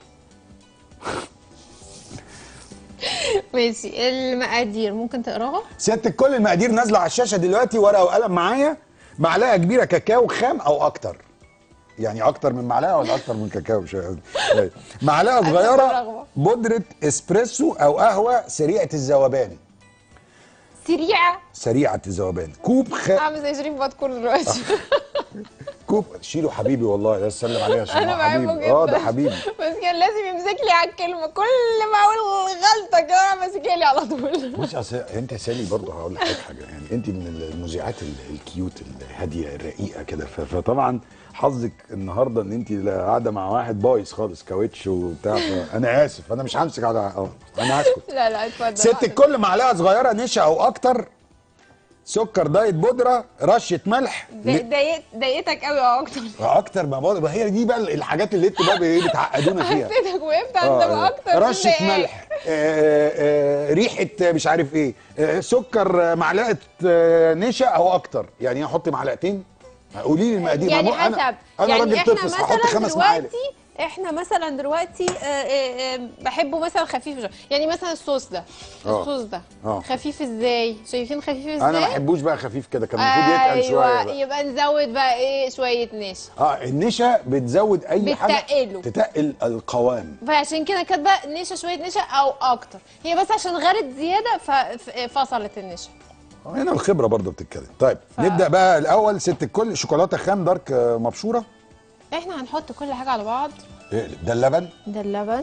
ماشي المقادير ممكن تقراها سياده الكل المقادير نازله على الشاشه دلوقتي ورقه وقلم معايا معلقه كبيره كاكاو خام او اكتر يعني اكتر من معلقه ولا اكتر من كاكاو مش عارف. طيب. معلقه صغيره بالرغبة. بودره اسبريسو او قهوه سريعه الذوبان سريعه سريعه الذوبان كوب خ... اعمل زي شريف بادكور دلوقتي كوب شيله حبيبي والله يا سلم عليه عشان انا هو بحبه حبيبي جدا اه ده حبيبي بس كان لازم يمسك لي على الكلمه كل ما اقول غلطه كده ماسكها لي على طول بص اصل انت يا سالي برضه هقول لك حاجه يعني انت من المذيعات ال- الكيوت الهاديه الرقيقه كده ف- فطبعا حظك النهارده ان انت لا قاعده مع واحد بايظ خالص كاوتش وبتاع انا اسف انا مش همسك على اه انا هسكت لا لا اتفضل ست الكل معلقه صغيره نشا او اكتر سكر دايت بودره رشه ملح ضايق- ضايقت ضايقتك قوي اه اكتر اكتر ما بودره هي دي بقى الحاجات اللي انتوا بقى ايه بتعقدونا فيها حسيتك وقفت عند آه، اكتر من رشه ضايقاك. ملح آه، آه، ريحه مش عارف ايه آه، سكر آه، معلقه آه، نشا او اكتر يعني احط معلقتين قولي لي المقادير يعني ما هو حسب انا انا يعني راجل احنا طفل هحط مثلا خمس معالق دلوقتي احنا مثلا دلوقتي آه، آه، آه، بحبه مثلا خفيف شوية. يعني مثلا الصوص ده آه. الصوص ده آه. خفيف ازاي شايفين خفيف ازاي انا ما بحبوش بقى خفيف كده كان المفروض يتقل شويه ايوه بقى. يبقى نزود بقى ايه شويه نشا اه النشا بتزود اي حاجه بتتقله. تتقل القوام فعشان كده كاتبه نشا شويه نشا او اكتر هي بس عشان غرت زياده ففصلت النشا هنا الخبره برضه بتتكلم طيب ف- نبدا بقى الاول ست الكل شوكولاته خام دارك آه، مبشوره احنا هنحط كل حاجه على بعض اقلب ده اللبن ده اللبن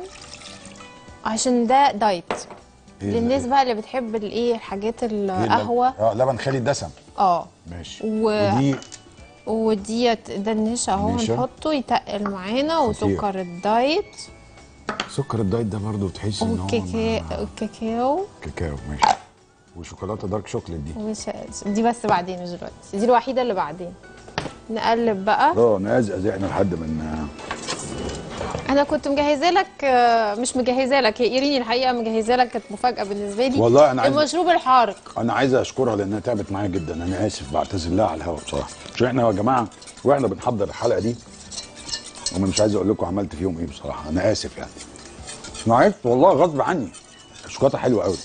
عشان ده دايت إيه للناس ده؟ بقى اللي بتحب الايه الحاجات إيه اللبن؟ القهوه اه لبن خالي الدسم اه ماشي و- ودي وديت ده النشا اهو نشا. هنحطه يتقل معانا وسكر الدايت سكر الدايت ده برضه تحس ان هو والكاكاو الكاكاو كاكاو ماشي وشوكولاته دارك شوكليت دي مش دي بس بعدين مش دلوقتي دي الوحيده اللي بعدين نقلب بقى اه نقزقز احنا لحد ما انا كنت مجهزه لك آه، مش مجهزه لك هي ايريني الحقيقه مجهزه لك كانت مفاجاه بالنسبه لي والله أنا عايز- المشروب الحارق انا عايز اشكرها لانها تعبت معايا جدا انا اسف بعتذر لها على الهوا بصراحه عشان احنا يا جماعه واحنا بنحضر الحلقه دي انا مش عايز اقول لكم عملت فيهم ايه بصراحه انا اسف يعني انا عرفت والله غصب عني الشوكولاته حلوه قوي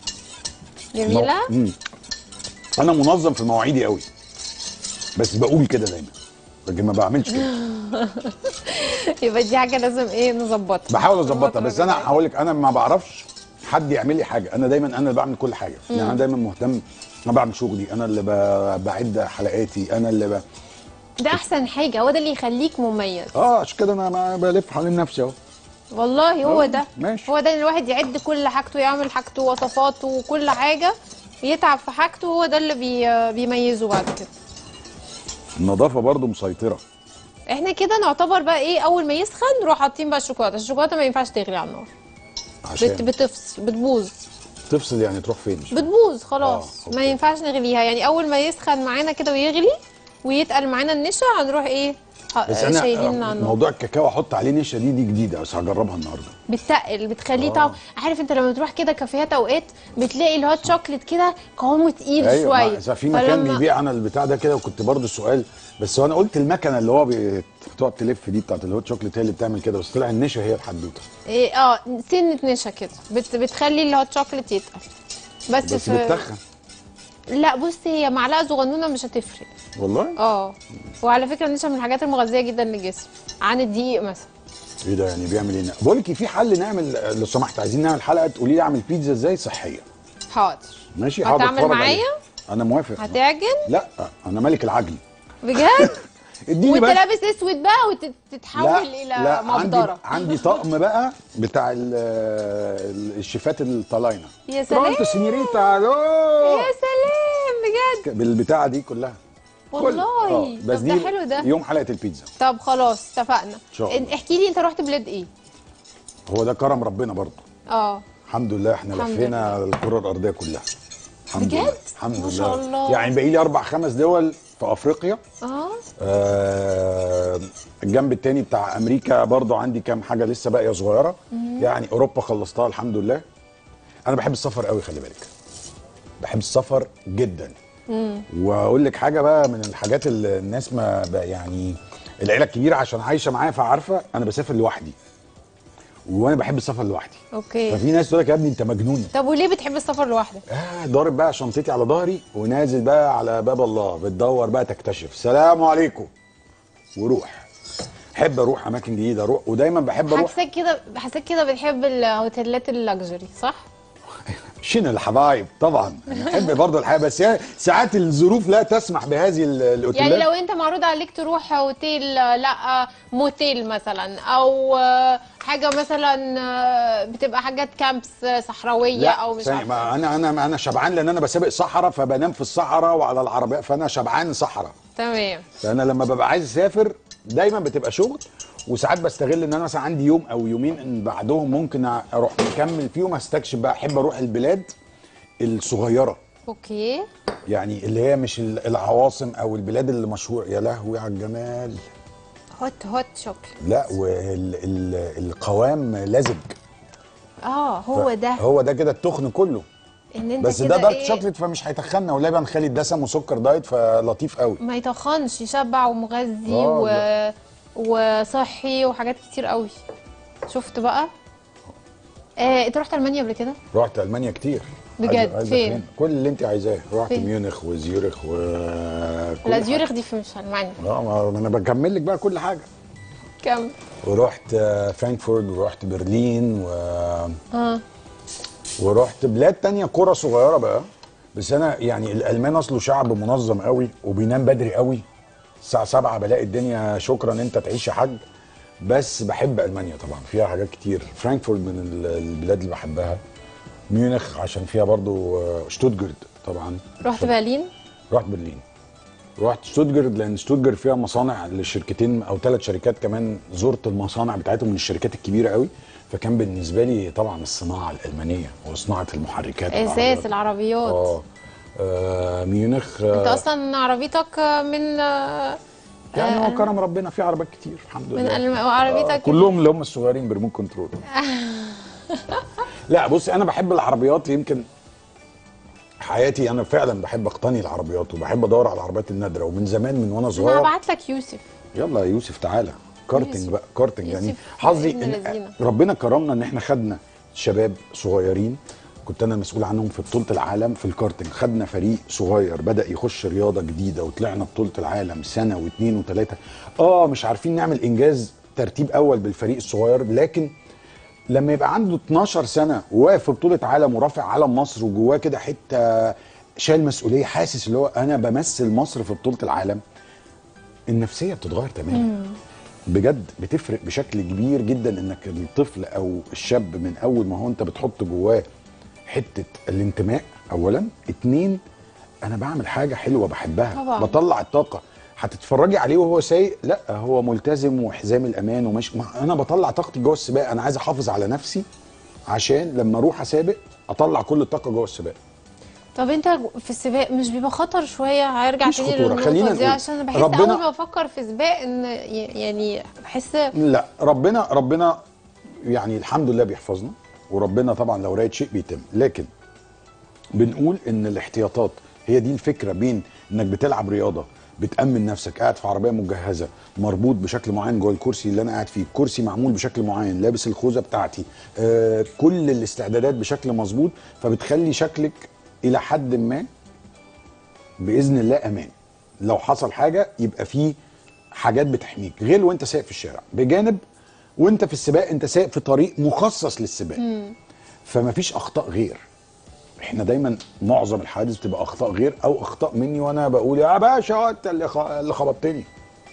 جميله مم. انا منظم في مواعيدي قوي بس بقول كده دايما لكن ما بعملش كده يبقى دي حاجه لازم ايه نظبطها بحاول اظبطها بس انا بالبداية. هقول لك انا ما بعرفش حد يعمل لي حاجه انا دايما انا اللي بعمل كل حاجه يعني انا دايما مهتم انا بعمل شغلي انا اللي ب- بعد حلقاتي انا اللي ب... ده احسن حاجه هو ده اللي يخليك مميز اه عشان كده انا ما بلف حوالين نفسي اهو والله هو آه، ده ماشي. هو ده ان الواحد يعد كل حاجته يعمل حاجته وصفاته وكل حاجه يتعب في حاجته هو ده اللي بي بيميزه بعد كده النظافه برضو مسيطره احنا كده نعتبر بقى ايه اول ما يسخن نروح حاطين بقى الشوكولاته الشوكولاته ما ينفعش تغلي على النار بت عشان بتفصل بتبوظ تفصل يعني تروح فين بتبوظ خلاص آه، ما أوكي. ينفعش نغليها يعني اول ما يسخن معانا كده ويغلي ويتقل معانا النشا هنروح ايه ح- بس انا شايلين آه، على النار موضوع الكاكاو احط عليه نشا دي دي جديده بس هجربها النهارده بتتقل بتخليه آه. طعم عارف انت لما تروح كده كافيهات اوقات بتلاقي الهوت شوكليت كده قوامه تقيل ايوه شويه ما- إذا في مكان فلما- بيبيع انا البتاع ده كده وكنت برضو السؤال بس هو انا قلت المكنه اللي هو بتقعد تلف دي بتاعت الهوت شوكليت هي اللي بتعمل كده بس طلع النشا هي الحدوته إيه اه سنه نشا كده بت بتخلي الهوت شوكليت يتقل بس, بس في بتتخن لا بص هي معلقه صغنونه مش هتفرق والله اه وعلى فكره النشا من الحاجات المغذيه جدا للجسم عن الدقيق مثلا ايه ده يعني بيعمل ايه بقول لك في حل نعمل لو سمحت عايزين نعمل حلقه تقولي لي اعمل بيتزا ازاي صحيه حاضر ماشي حاضر هتعمل اتفرج معايا؟ عليها. انا موافق هتعجن لا انا ملك العجن بجد اديني وانت بقى لابس اسود بقى وتتحول الى لا عندي مبدره عندي طقم بقى بتاع ال- ال- الشيفات الطلاينه يا سلام. برونتو سينيوريتا الو يا سلام بجد بالبتاعه دي كلها كل- والله آه، بس طب ده دي حلو ده يوم حلقه البيتزا طب خلاص اتفقنا شاء الله. إن- احكي لي انت رحت بلاد ايه هو ده كرم ربنا برضه اه الحمد لله احنا الحمد لفينا الكره الارضيه كلها الحمد بجد؟ لله الحمد ما لله شاء الله. يعني باقي لي اربع خمس دول في افريقيا اه آه الجنب التاني بتاع امريكا برضو عندي كام حاجه لسه باقيه صغيره يعني اوروبا خلصتها الحمد لله انا بحب السفر قوي خلي بالك بحب السفر جدا واقول لك حاجه بقى من الحاجات اللي الناس ما بقى يعني العيله الكبيره عشان عايشه معايا فعارفه انا بسافر لوحدي وانا بحب السفر لوحدي اوكي ففي ناس تقول لك يا ابني انت مجنون طب وليه بتحب السفر لوحدك آه ضارب بقى شنطتي على ظهري ونازل بقى على باب الله بتدور بقى تكتشف سلام عليكم وروح احب اروح اماكن جديده اروح ودايما بحب اروح حاساك كده حاساك كده بتحب الهوتيلات اللكجري صح شين الحبايب طبعا أنا بحب برضه الحياه بس هي ساعات الظروف لا تسمح بهذه ال- الاوتيلات يعني لو انت معروض عليك تروح اوتيل آه، لا آه، موتيل مثلا او آه، حاجه مثلا آه، بتبقى حاجات كامبس آه، صحراويه لا او مش ثانية، عارفه ما انا انا انا شبعان لان انا بسابق صحراء فبنام في الصحراء وعلى العربيه فانا شبعان صحراء تمام فانا لما ببقى عايز اسافر دايما بتبقى شغل وساعات بستغل ان انا مثلا عندي يوم او يومين إن بعدهم ممكن اروح مكمل فيهم استكشف بقى احب اروح البلاد الصغيره اوكي يعني اللي هي مش ال- العواصم او البلاد اللي مشهور يا لهوي على الجمال هوت هوت شوكليت لا والقوام لزج اه هو ده هو ده كده التخن كله ان انت بس كده ده دارك إيه، شوكليت فمش هيتخنى ولبن خالي الدسم وسكر دايت فلطيف قوي ما يتخنش يشبع ومغذي آه، و... لا. وصحي وحاجات كتير قوي شفت بقى آه، انت رحت المانيا قبل كده رحت المانيا كتير بجد؟ عايز- عايز فين؟ أفهم. كل اللي انت عايزاه رحت فين؟ ميونخ وزيورخ و كل لا حاجة. زيورخ دي في مش المانيا اه ما انا بكمل لك بقى كل حاجه كم ورحت آه، فرانكفورت ورحت برلين و... اه ورحت بلاد تانية قرى صغيره بقى بس انا يعني الالمان اصله شعب منظم قوي وبينام بدري قوي الساعه 7 بلاقي الدنيا شكرا انت تعيش يا حاج بس بحب المانيا طبعا فيها حاجات كتير فرانكفورت من ال- البلاد اللي بحبها ميونخ عشان فيها برضو آه، شتوتجارت طبعا رحت برلين رحت برلين رحت شتوتجارت لان شتوتجارت فيها مصانع لشركتين او ثلاث شركات كمان زرت المصانع بتاعتهم من الشركات الكبيره قوي فكان بالنسبه لي طبعا الصناعه الالمانيه وصناعه المحركات اساس والعربيات. العربيات اه آه، ميونخ انت آه اصلا عربيتك من آه، يعني آه، هو كرم ربنا في عربيات كتير الحمد من لله الم... عربيتك آه كلهم اللي هم الصغيرين بريموت كنترول لا بصي انا بحب العربيات يمكن حياتي انا فعلا بحب اقتني العربيات وبحب ادور على العربيات النادره ومن زمان من وانا انا صغير هبعت لك يوسف يلا يا يوسف تعالى كارتنج يوسف. بقى كارتنج يعني يوسف حظي ابن إن لذينة. ربنا كرمنا ان احنا خدنا شباب صغيرين كنت انا مسؤول عنهم في بطوله العالم في الكارتنج خدنا فريق صغير بدا يخش رياضه جديده وطلعنا بطوله العالم سنه واثنين وثلاثه اه مش عارفين نعمل انجاز ترتيب اول بالفريق الصغير لكن لما يبقى عنده 12 سنه وواقف في بطوله عالم ورافع علم مصر وجواه كده حته شايل مسؤوليه حاسس اللي هو انا بمثل مصر في بطوله العالم النفسيه بتتغير تماما بجد بتفرق بشكل كبير جدا انك الطفل او الشاب من اول ما هو انت بتحط جواه حته الانتماء اولا اتنين انا بعمل حاجه حلوه بحبها طبعاً. بطلع الطاقه هتتفرجي عليه وهو سايق لا هو ملتزم وحزام الامان وماشي ما انا بطلع طاقتي جوه السباق انا عايز احافظ على نفسي عشان لما اروح اسابق اطلع كل الطاقه جوه السباق طب انت في السباق مش بيبقى خطر شويه هرجع مفيش تاني خطورة. للنقطه خلينا دي نقول عشان انا بحس ربنا- اول ما افكر في سباق ان ي- يعني بحس لا ربنا ربنا يعني الحمد لله بيحفظنا وربنا طبعا لو رايد شيء بيتم لكن بنقول ان الاحتياطات هي دي الفكره بين انك بتلعب رياضه بتامن نفسك قاعد في عربيه مجهزه مربوط بشكل معين جوه الكرسي اللي انا قاعد فيه الكرسي معمول بشكل معين لابس الخوذه بتاعتي آه كل الاستعدادات بشكل مظبوط فبتخلي شكلك الى حد ما باذن الله امان لو حصل حاجه يبقى فيه حاجات بتحميك غير وانت سايق في الشارع بجانب وانت في السباق انت سايق في طريق مخصص للسباق فما فيش اخطاء غير احنا دايما معظم الحوادث بتبقى اخطاء غير او اخطاء مني وانا بقول يا باشا انت اللي خ- اللي خبطتني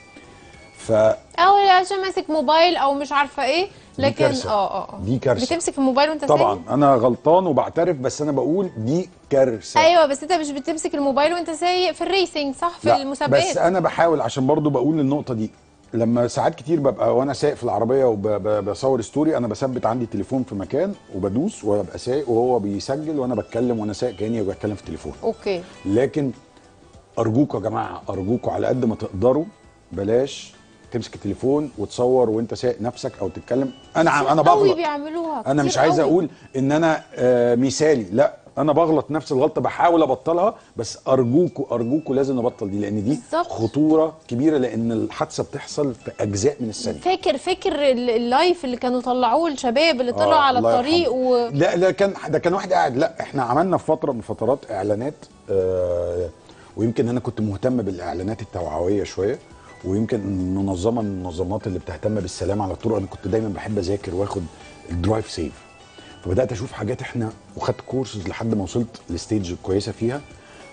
ف او عشان ماسك موبايل او مش عارفه ايه لكن كارثة. اه اه اه دي كارثة. بتمسك الموبايل وانت طبعا سايق انا غلطان وبعترف بس انا بقول دي كارثه ايوه بس انت مش بتمسك الموبايل وانت سايق في الريسنج صح في لا، المسابقات بس انا بحاول عشان برضو بقول النقطه دي لما ساعات كتير ببقى وانا سايق في العربيه وبصور ستوري انا بثبت عندي التليفون في مكان وبدوس وابقى سايق وهو بيسجل وانا بتكلم وانا سايق كاني بتكلم في التليفون اوكي لكن ارجوكوا يا جماعه ارجوكوا على قد ما تقدروا بلاش تمسك التليفون وتصور وانت سايق نفسك او تتكلم انا عم- انا قوي بغلط بيعملوها انا مش كتير عايز قوي. اقول ان انا آه، مثالي لا انا بغلط نفس الغلطه بحاول ابطلها بس ارجوكوا ارجوكوا لازم نبطل دي لان دي بالظبط. خطوره كبيره لان الحادثه بتحصل في اجزاء من الثانيه فاكر فاكر ال- اللايف اللي كانوا طلعوه الشباب اللي طلعوا آه، على الله الطريق يرحمه. و لا ده كان ده كان واحد قاعد لا احنا عملنا في فتره من فترات اعلانات آه ويمكن انا كنت مهتم بالاعلانات التوعويه شويه ويمكن منظمه من المنظمات اللي بتهتم بالسلامه على الطرق انا كنت دايما بحب اذاكر واخد الدرايف سيف فبدات اشوف حاجات احنا وخدت كورسز لحد ما وصلت لستيج كويسه فيها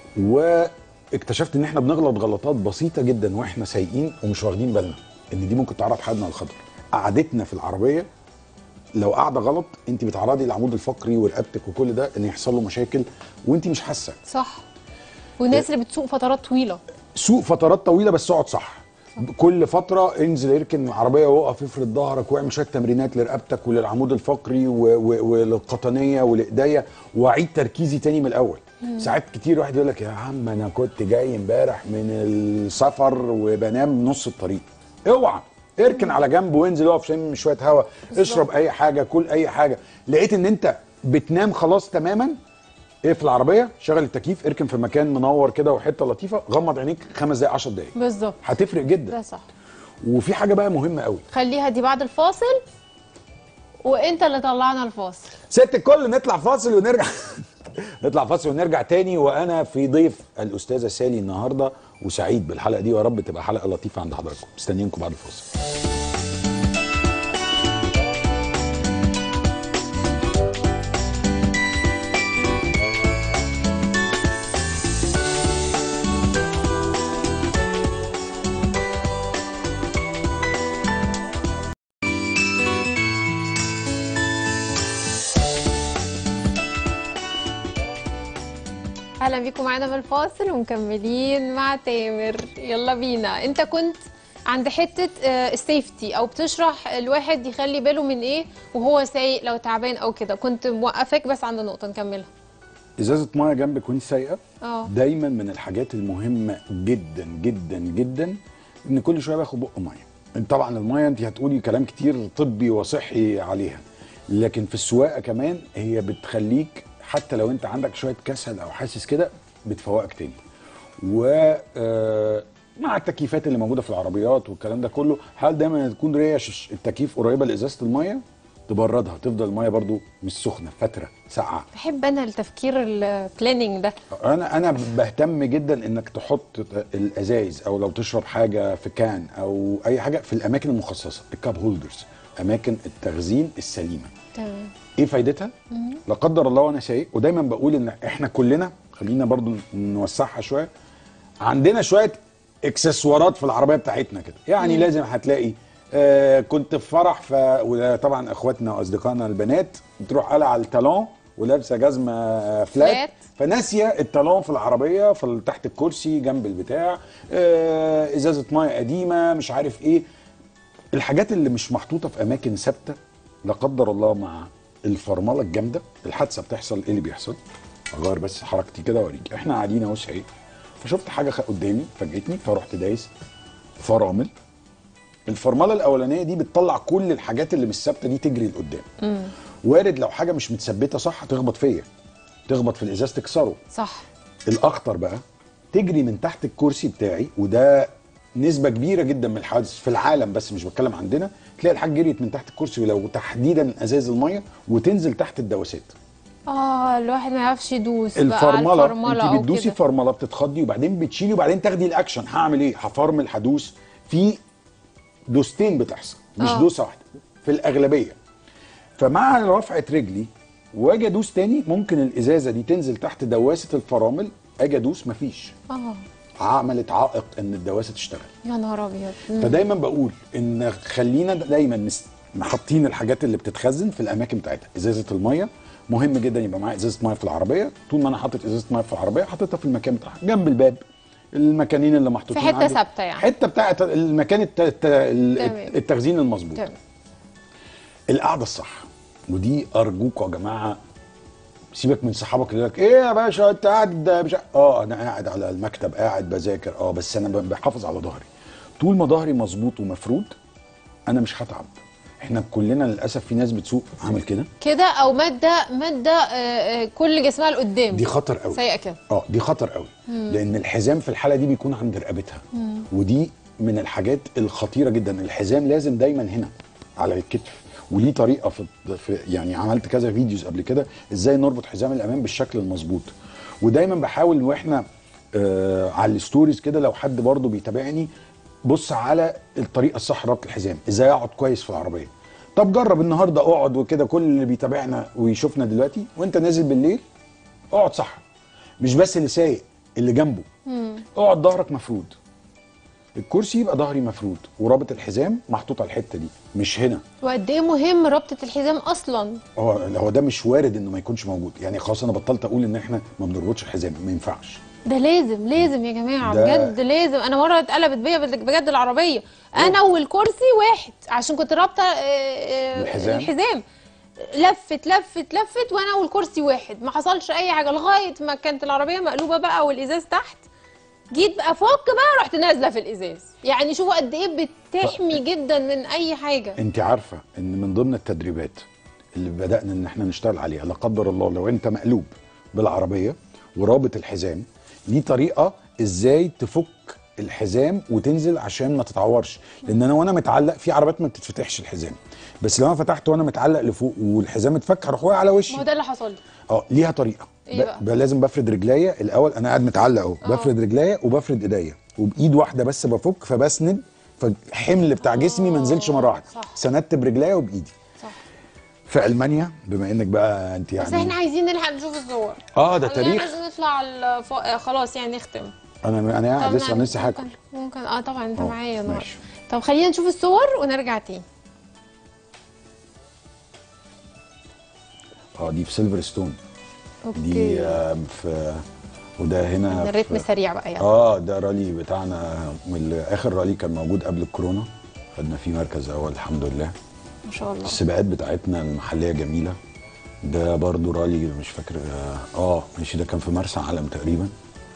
واكتشفت ان احنا بنغلط غلطات بسيطه جدا واحنا سايقين ومش واخدين بالنا ان دي ممكن تعرض حالنا للخطر قعدتنا في العربيه لو قاعده غلط انت بتعرضي العمود الفقري ورقبتك وكل ده ان يحصل له مشاكل وانت مش حاسه صح والناس اللي بتسوق فترات طويله سوق فترات طويله بس اقعد صح كل فتره انزل اركن العربيه وقف افرد ظهرك واعمل شويه تمرينات لرقبتك وللعمود الفقري و- و- وللقطنيه ولإيديا واعيد تركيزي تاني من الاول ساعات كتير واحد يقول لك يا عم انا كنت جاي امبارح من السفر وبنام نص الطريق اوعى اركن على جنب وانزل اقف شم شويه هواء اشرب اي حاجه كل اي حاجه لقيت ان انت بتنام خلاص تماما اقفل العربيه شغل التكييف اركن في مكان منور كده وحته لطيفه غمض عينيك خمس دقائق 10 دقائق بالظبط هتفرق جدا ده صح وفي حاجه بقى مهمه قوي خليها دي بعد الفاصل وانت اللي طلعنا الفاصل ست الكل نطلع فاصل ونرجع نطلع فاصل ونرجع تاني وانا في ضيف الاستاذه سالي النهارده وسعيد بالحلقه دي ويا رب تبقى حلقه لطيفه عند حضراتكم مستنيينكم بعد الفاصل اهلا بيكم معانا من الفاصل ومكملين مع تامر يلا بينا انت كنت عند حته آه، السيفتي او بتشرح الواحد يخلي باله من ايه وهو سايق لو تعبان او كده كنت موقفاك بس عند نقطه نكملها ازازه ميه جنبك وانت سايقه اه دايما من الحاجات المهمه جدا جدا جدا ان كل شويه باخد بق ميه طبعا الميه انت هتقولي كلام كتير طبي وصحي عليها لكن في السواقه كمان هي بتخليك حتى لو انت عندك شويه كسل او حاسس كده بتفوقك تاني و آه، مع التكييفات اللي موجوده في العربيات والكلام ده كله حاول دايما تكون ريش التكييف قريبه لازازه الميه تبردها تفضل الميه برضو مش سخنه فتره ساقعه بحب انا التفكير البلاننج ده انا انا بهتم جدا انك تحط الازايز او لو تشرب حاجه في كان او اي حاجه في الاماكن المخصصه الكاب هولدرز اماكن التخزين السليمه تمام ايه فايدتها لا قدر الله وانا سايق ودايما بقول ان احنا كلنا خلينا برضو نوسعها شويه عندنا شويه اكسسوارات في العربيه بتاعتنا كده يعني مم. لازم هتلاقي آه كنت في فرح ف وطبعا اخواتنا واصدقائنا البنات بتروح قلع على التالون ولابسه جزمه فلات فلات. فناسيه التالون في العربيه في تحت الكرسي جنب البتاع آه ازازه ميه قديمه مش عارف ايه الحاجات اللي مش محطوطه في اماكن ثابته لا قدر الله مع الفرمله الجامده الحادثه بتحصل ايه اللي بيحصل اغير بس حركتي كده اوريك احنا قاعدين اهو سايق فشفت حاجه خ- قدامي فاجئتني فرحت دايس فرامل الفرمله الاولانيه دي بتطلع كل الحاجات اللي مش ثابته دي تجري لقدام وارد لو حاجه مش متثبته صح تخبط فيا تخبط في الازاز تكسره صح الاخطر بقى تجري من تحت الكرسي بتاعي وده نسبة كبيرة جدا من الحوادث في العالم بس مش بتكلم عندنا تلاقي الحاجة جريت من تحت الكرسي ولو تحديدا ازاز المية وتنزل تحت الدواسات اه الواحد ما يعرفش يدوس بقى على الفرملة الفرمله انت او بتدوسي كده فرملة بتتخضي وبعدين بتشيلي وبعدين تاخدي الاكشن هعمل ايه هفرمل هدوس في دوستين بتحصل مش آه. دوسة واحدة في الاغلبية فمع رفعة رجلي واجي ادوس تاني ممكن الازازة دي تنزل تحت دواسة الفرامل اجي ادوس مفيش اه عملت عائق ان الدواسه تشتغل يا نهار ابيض مم. فدايما بقول ان خلينا دايما نس- حاطين الحاجات اللي بتتخزن في الاماكن بتاعتها ازازه الميه مهم جدا يبقى معايا ازازه ميه في العربيه طول ما انا حاطط ازازه ميه في العربيه حاططها في المكان بتاعها جنب الباب المكانين اللي محطوطين في حتة عندي. ثابتة يعني. حته بتاعت المكان الت- الت- ال- تمام. التخزين المظبوط تمام القعده الصح ودي ارجوكوا يا جماعه سيبك من صحابك اللي لك ايه يا باشا انت قاعد مش ع- اه انا قاعد على المكتب قاعد بذاكر اه بس انا ب- بحافظ على ظهري طول ما ظهري مظبوط ومفرود انا مش هتعب احنا كلنا للاسف في ناس بتسوق عامل كده كده او ماده ماده آه، آه، كل جسمها لقدام دي خطر قوي سيئه كده اه دي خطر قوي لان الحزام في الحاله دي بيكون عند رقبتها ودي من الحاجات الخطيره جدا الحزام لازم دايما هنا على الكتف وليه طريقه في, في يعني عملت كذا فيديوز قبل كده ازاي نربط حزام الامام بالشكل المظبوط ودايما بحاول واحنا آه على الستوريز كده لو حد برضو بيتابعني بص على الطريقه الصح لربط الحزام ازاي اقعد كويس في العربيه طب جرب النهارده اقعد وكده كل اللي بيتابعنا ويشوفنا دلوقتي وانت نازل بالليل اقعد صح مش بس اللي سايق اللي جنبه اقعد ظهرك مفرود الكرسي يبقى ظهري مفرود ورابط الحزام محطوط على الحته دي مش هنا وقد ايه مهم ربطه الحزام اصلا هو هو ده مش وارد انه ما يكونش موجود يعني خلاص انا بطلت اقول ان احنا ما بنربطش الحزام ما ينفعش ده لازم لازم يا جماعه ده- بجد لازم انا مره اتقلبت بيا بجد بجد العربيه انا والكرسي واحد عشان كنت رابطه آه، آه، الحزام؟ الحزام لفت لفت لفت وانا والكرسي واحد ما حصلش اي حاجه لغايه ما كانت العربيه مقلوبه بقى والازاز تحت جيت بقى فك بقى رحت نازله في الازاز يعني شوفوا قد ايه بتحمي جدا من اي حاجه انت عارفه ان من ضمن التدريبات اللي بدانا ان احنا نشتغل عليها لا قدر الله لو انت مقلوب بالعربيه ورابط الحزام ليه طريقه ازاي تفك الحزام وتنزل عشان ما تتعورش لان انا وانا متعلق في عربيات ما بتتفتحش الحزام بس لو انا فتحت وانا متعلق لفوق والحزام اتفك هروح واقع على ما هو وشي ده اللي حصل لي اه ليها طريقه إيه ب- بقى؟ ب- لازم بفرد رجليا الاول انا قاعد متعلق اهو آه. بفرد رجليا وبفرد ايديا وبايد واحده بس بفك فبسند فالحمل بتاع جسمي ما نزلش مره واحده صح. سندت برجليا وبايدي صح في المانيا بما انك بقى انت بس يعني احنا عايزين نلحق نشوف الصور اه ده خلينا تاريخ لازم نطلع الف... آه، خلاص يعني نختم انا انا قاعد طب لسه نعمل- لسه حاكم ممكن ممكن اه طبعا انت أه، معايا النهارده ماشي. طب خلينا نشوف الصور ونرجع تاني اه دي في سيلفر ستون دي اوكي آه في وده هنا الريتم في سريع بقى يعني اه ده رالي بتاعنا من ال- اخر رالي كان موجود قبل الكورونا خدنا فيه مركز اول الحمد لله ما شاء الله السباقات بتاعتنا المحليه جميله ده برضو رالي مش فاكر اه, آه ماشي ده كان في مرسى علم تقريبا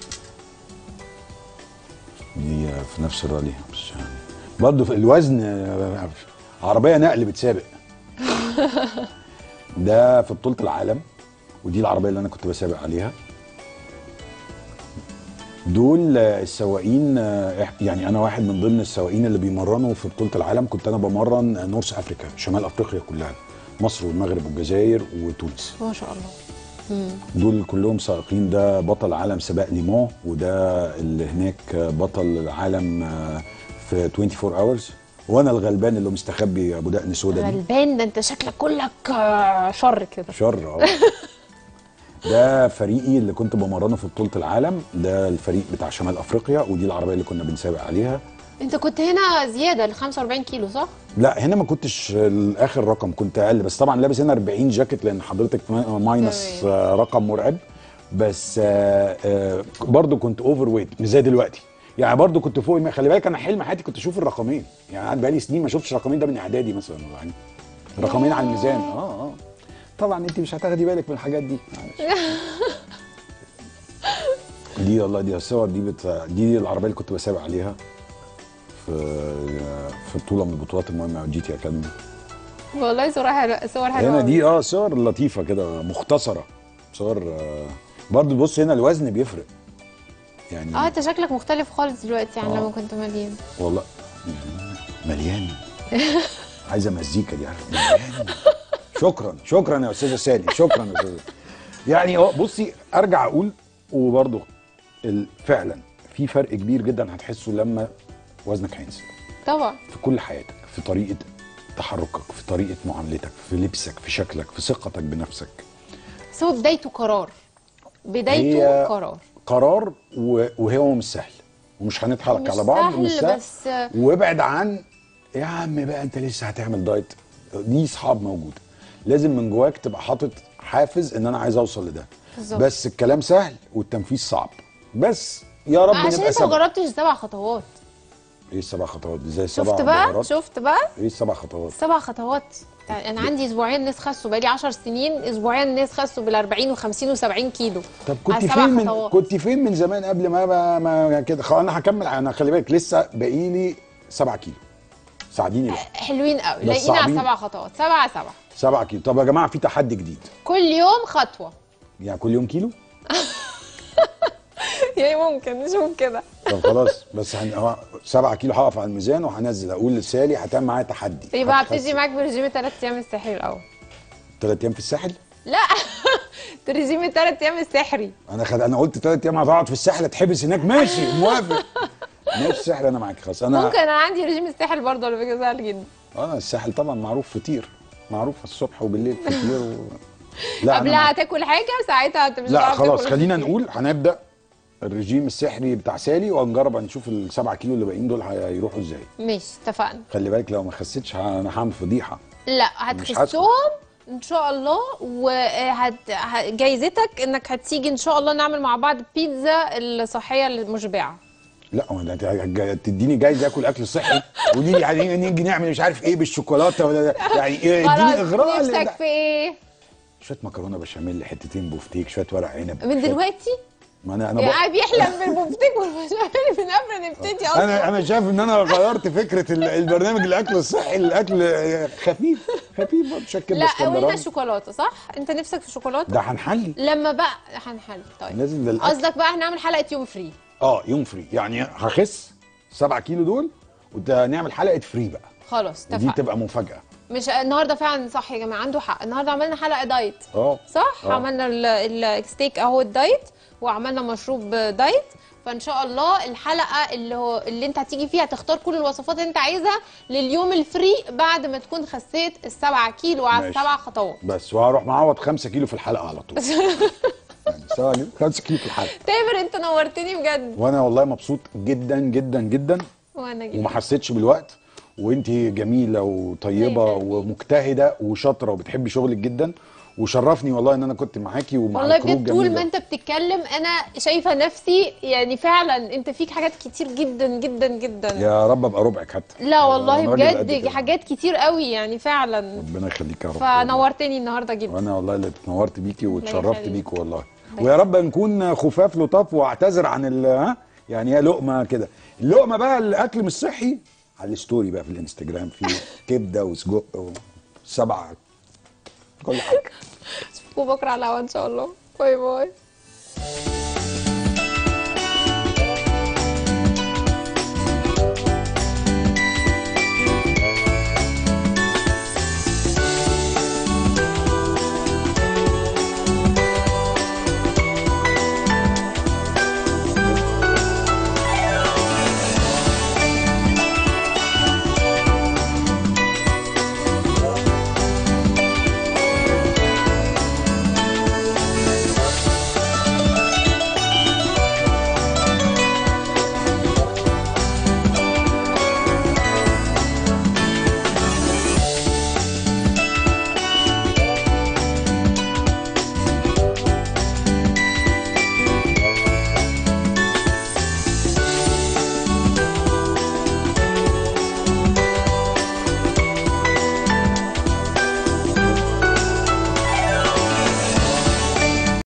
دي آه، في نفس الرالي بس يعني برضو في الوزن آه، عربيه نقل بتسابق ده في بطوله العالم ودي العربيه اللي انا كنت بسابق عليها دول آه، السواقين آه، إح- يعني انا واحد من ضمن السواقين اللي بيمرنوا في بطوله العالم كنت انا بمرن آه، نورث افريكا شمال افريقيا كلها مصر والمغرب والجزائر وتونس ما شاء الله مم. دول كلهم سائقين ده بطل عالم سباق ليمون وده اللي هناك آه، بطل العالم آه، في 24 اورز وانا الغلبان اللي مستخبي ابو دقن سودا دي غلبان ده انت شكلك كلك آه، شر كده شر اه ده فريقي اللي كنت بمرنه في بطوله العالم ده الفريق بتاع شمال افريقيا ودي العربيه اللي كنا بنسابق عليها انت كنت هنا زياده ل 45 كيلو صح؟ لا هنا ما كنتش الاخر رقم كنت اقل بس طبعا لابس هنا 40 جاكيت لان حضرتك ما- ماينس تمام. آه، رقم مرعب بس آه، آه، برضو كنت اوفر ويت مش زي دلوقتي يعني برضو كنت فوق الم- خلي بالك انا حلم حياتي كنت اشوف الرقمين يعني قعد بقالي سنين ما شفتش الرقمين ده من اعدادي مثلا يعني رقمين على الميزان اه اه طبعا انت مش هتاخدي بالك من الحاجات دي معلش. دي والله دي الصور دي بت... دي العربيه اللي كنت بسابق عليها في في بطوله من البطولات المهمه جي تي اكاديمي والله صور حلوه صور حلوه هنا أوي. دي اه صور لطيفه كده مختصره صور آه برضو بص هنا الوزن بيفرق يعني اه انت شكلك مختلف خالص دلوقتي عن آه. لما كنت مليان والله مليان عايزه مزيكا دي عارف مليان شكرا شكرا يا استاذه سالي شكرا يا استاذه يعني اه بصي ارجع اقول وبرضه ال- فعلا في فرق كبير جدا هتحسه لما وزنك هينزل طبعا في كل حياتك في طريقه تحركك في طريقه معاملتك في لبسك في شكلك في ثقتك بنفسك بس هو بدايته قرار بدايته هي قرار قرار و- وهو مش سهل ومش هنضحك مش على بعض سهل مش سهل بس وابعد عن يا عم بقى انت لسه هتعمل دايت دي اصحاب موجوده لازم من جواك تبقى حاطط حافز ان انا عايز اوصل لده بالظبط. بس الكلام سهل والتنفيذ صعب بس يا رب عشان نبقى انت ما سبب جربتش السبع خطوات ايه السبع خطوات دي زي السبع شفت بقى بهارات؟ شفت بقى ايه السبع خطوات سبع خطوات انا عندي اسبوعين ناس خسوا بقالي 10 سنين اسبوعين ناس خسوا بال 40 و50 و70 كيلو طب كنت على سبع فين من خطوات. كنت فين من زمان قبل ما ما, ما كده خلاص انا هكمل انا خلي بالك لسه باقي لي 7 كيلو ساعديني بقى حلوين قوي بس لاقيين على صعبين. سبع خطوات سبعة سبعة 7 كيلو طب يا جماعه في تحدي جديد كل يوم خطوة يعني كل يوم كيلو يعني ممكن نشوف كده طب خلاص بس هن... هو 7 كيلو هقف على الميزان وهنزل اقول لسالي هتعمل معايا تحدي يبقى هبتدي معاك برجيم الثلاث ايام السحري الاول ثلاث ايام في الساحل لا رجيم الثلاث ايام السحري انا خد... انا قلت ثلاث ايام هتقعد في الساحل اتحبس هناك ماشي موافق ماشي الساحل انا معاك خلاص انا ممكن انا عندي رجيم الساحل برضه على فكره سهل جدا اه الساحل طبعا معروف فطير معروف الصبح وبالليل فطير و... لا أنا قبلها معاك. هتاكل حاجه ساعتها انت مش لا هتعرف خلاص تاكل خلينا كتير. نقول هنبدا الرجيم السحري بتاع سالي وهنجرب هنشوف السبعة كيلو اللي باقيين دول هيروحوا ازاي ماشي اتفقنا خلي بالك لو ما خسيتش ه- انا هعمل فضيحه لا مش هتخسهم ان شاء الله وهت ه- جايزتك انك هتيجي ان شاء الله نعمل مع بعض بيتزا الصحيه المشبعه لا هو ده انت تديني جايزه اكل اكل صحي قولي لي يعني نيجي نعمل مش عارف ايه بالشوكولاته ولا يعني إيه اديني خلاص اغراء نفسك لا. في ايه شويه مكرونه بشاميل حتتين بوفتيك شويه ورق عنب من شوية- دلوقتي ما انا انا يعني بق... قاعد بيحلم بالبفتيك والبشاميل من قبل ما نبتدي اصلا انا انا شايف ان انا غيرت فكره ال- البرنامج الاكل الصحي الاكل خفيف خفيف برضه شكل لا وانت اسكندراني الشوكولاته صح انت نفسك في شوكولاته ده هنحلي لما بقى هنحل طيب لازم للاكل قصدك بقى هنعمل حلقه يوم فري اه يوم فري يعني هخس 7 كيلو دول ونعمل حلقه فري بقى خلاص ودي اتفقنا تبقى مفاجاه مش النهارده فعلا صح يا جماعه عنده حق النهارده عملنا حلقه دايت اه صح آه. عملنا ال- الستيك اهو الدايت وعملنا مشروب دايت فان شاء الله الحلقه اللي هو اللي انت هتيجي فيها تختار كل الوصفات اللي انت عايزها لليوم الفري بعد ما تكون خسيت السبعة كيلو على ماشي. السبع خطوات بس وهروح معوض 5 كيلو في الحلقه على طول يعني 7 كيلو 5 كيلو في الحلقه تامر انت نورتني بجد وانا والله مبسوط جدا جدا جدا وانا جدا وما حسيتش بالوقت وانت جميله وطيبه الله يخليك. ومجتهده وشاطره وبتحبي شغلك جدا وشرفني والله ان انا كنت معاكي ومع والله الكروب بجد طول جميلة. ما انت بتتكلم انا شايفه نفسي يعني فعلا انت فيك حاجات كتير جدا جدا جدا يا رب ابقى ربعك حتى لا والله أنا راجل قد بجد كده. حاجات كتير قوي يعني فعلا ربنا يخليك يا رب فنورتني النهارده جدا وانا والله اللي اتنورت بيكي واتشرفت يخليك. بيكي والله ويا رب نكون خفاف لطاف واعتذر عن ال ها يعني هي لقمه كده اللقمه بقى الاكل مش صحي على الستوري بقى في الانستجرام في كبده وسجق وسبعه كل حاجه وبكره على الهوا ان شاء الله باي باي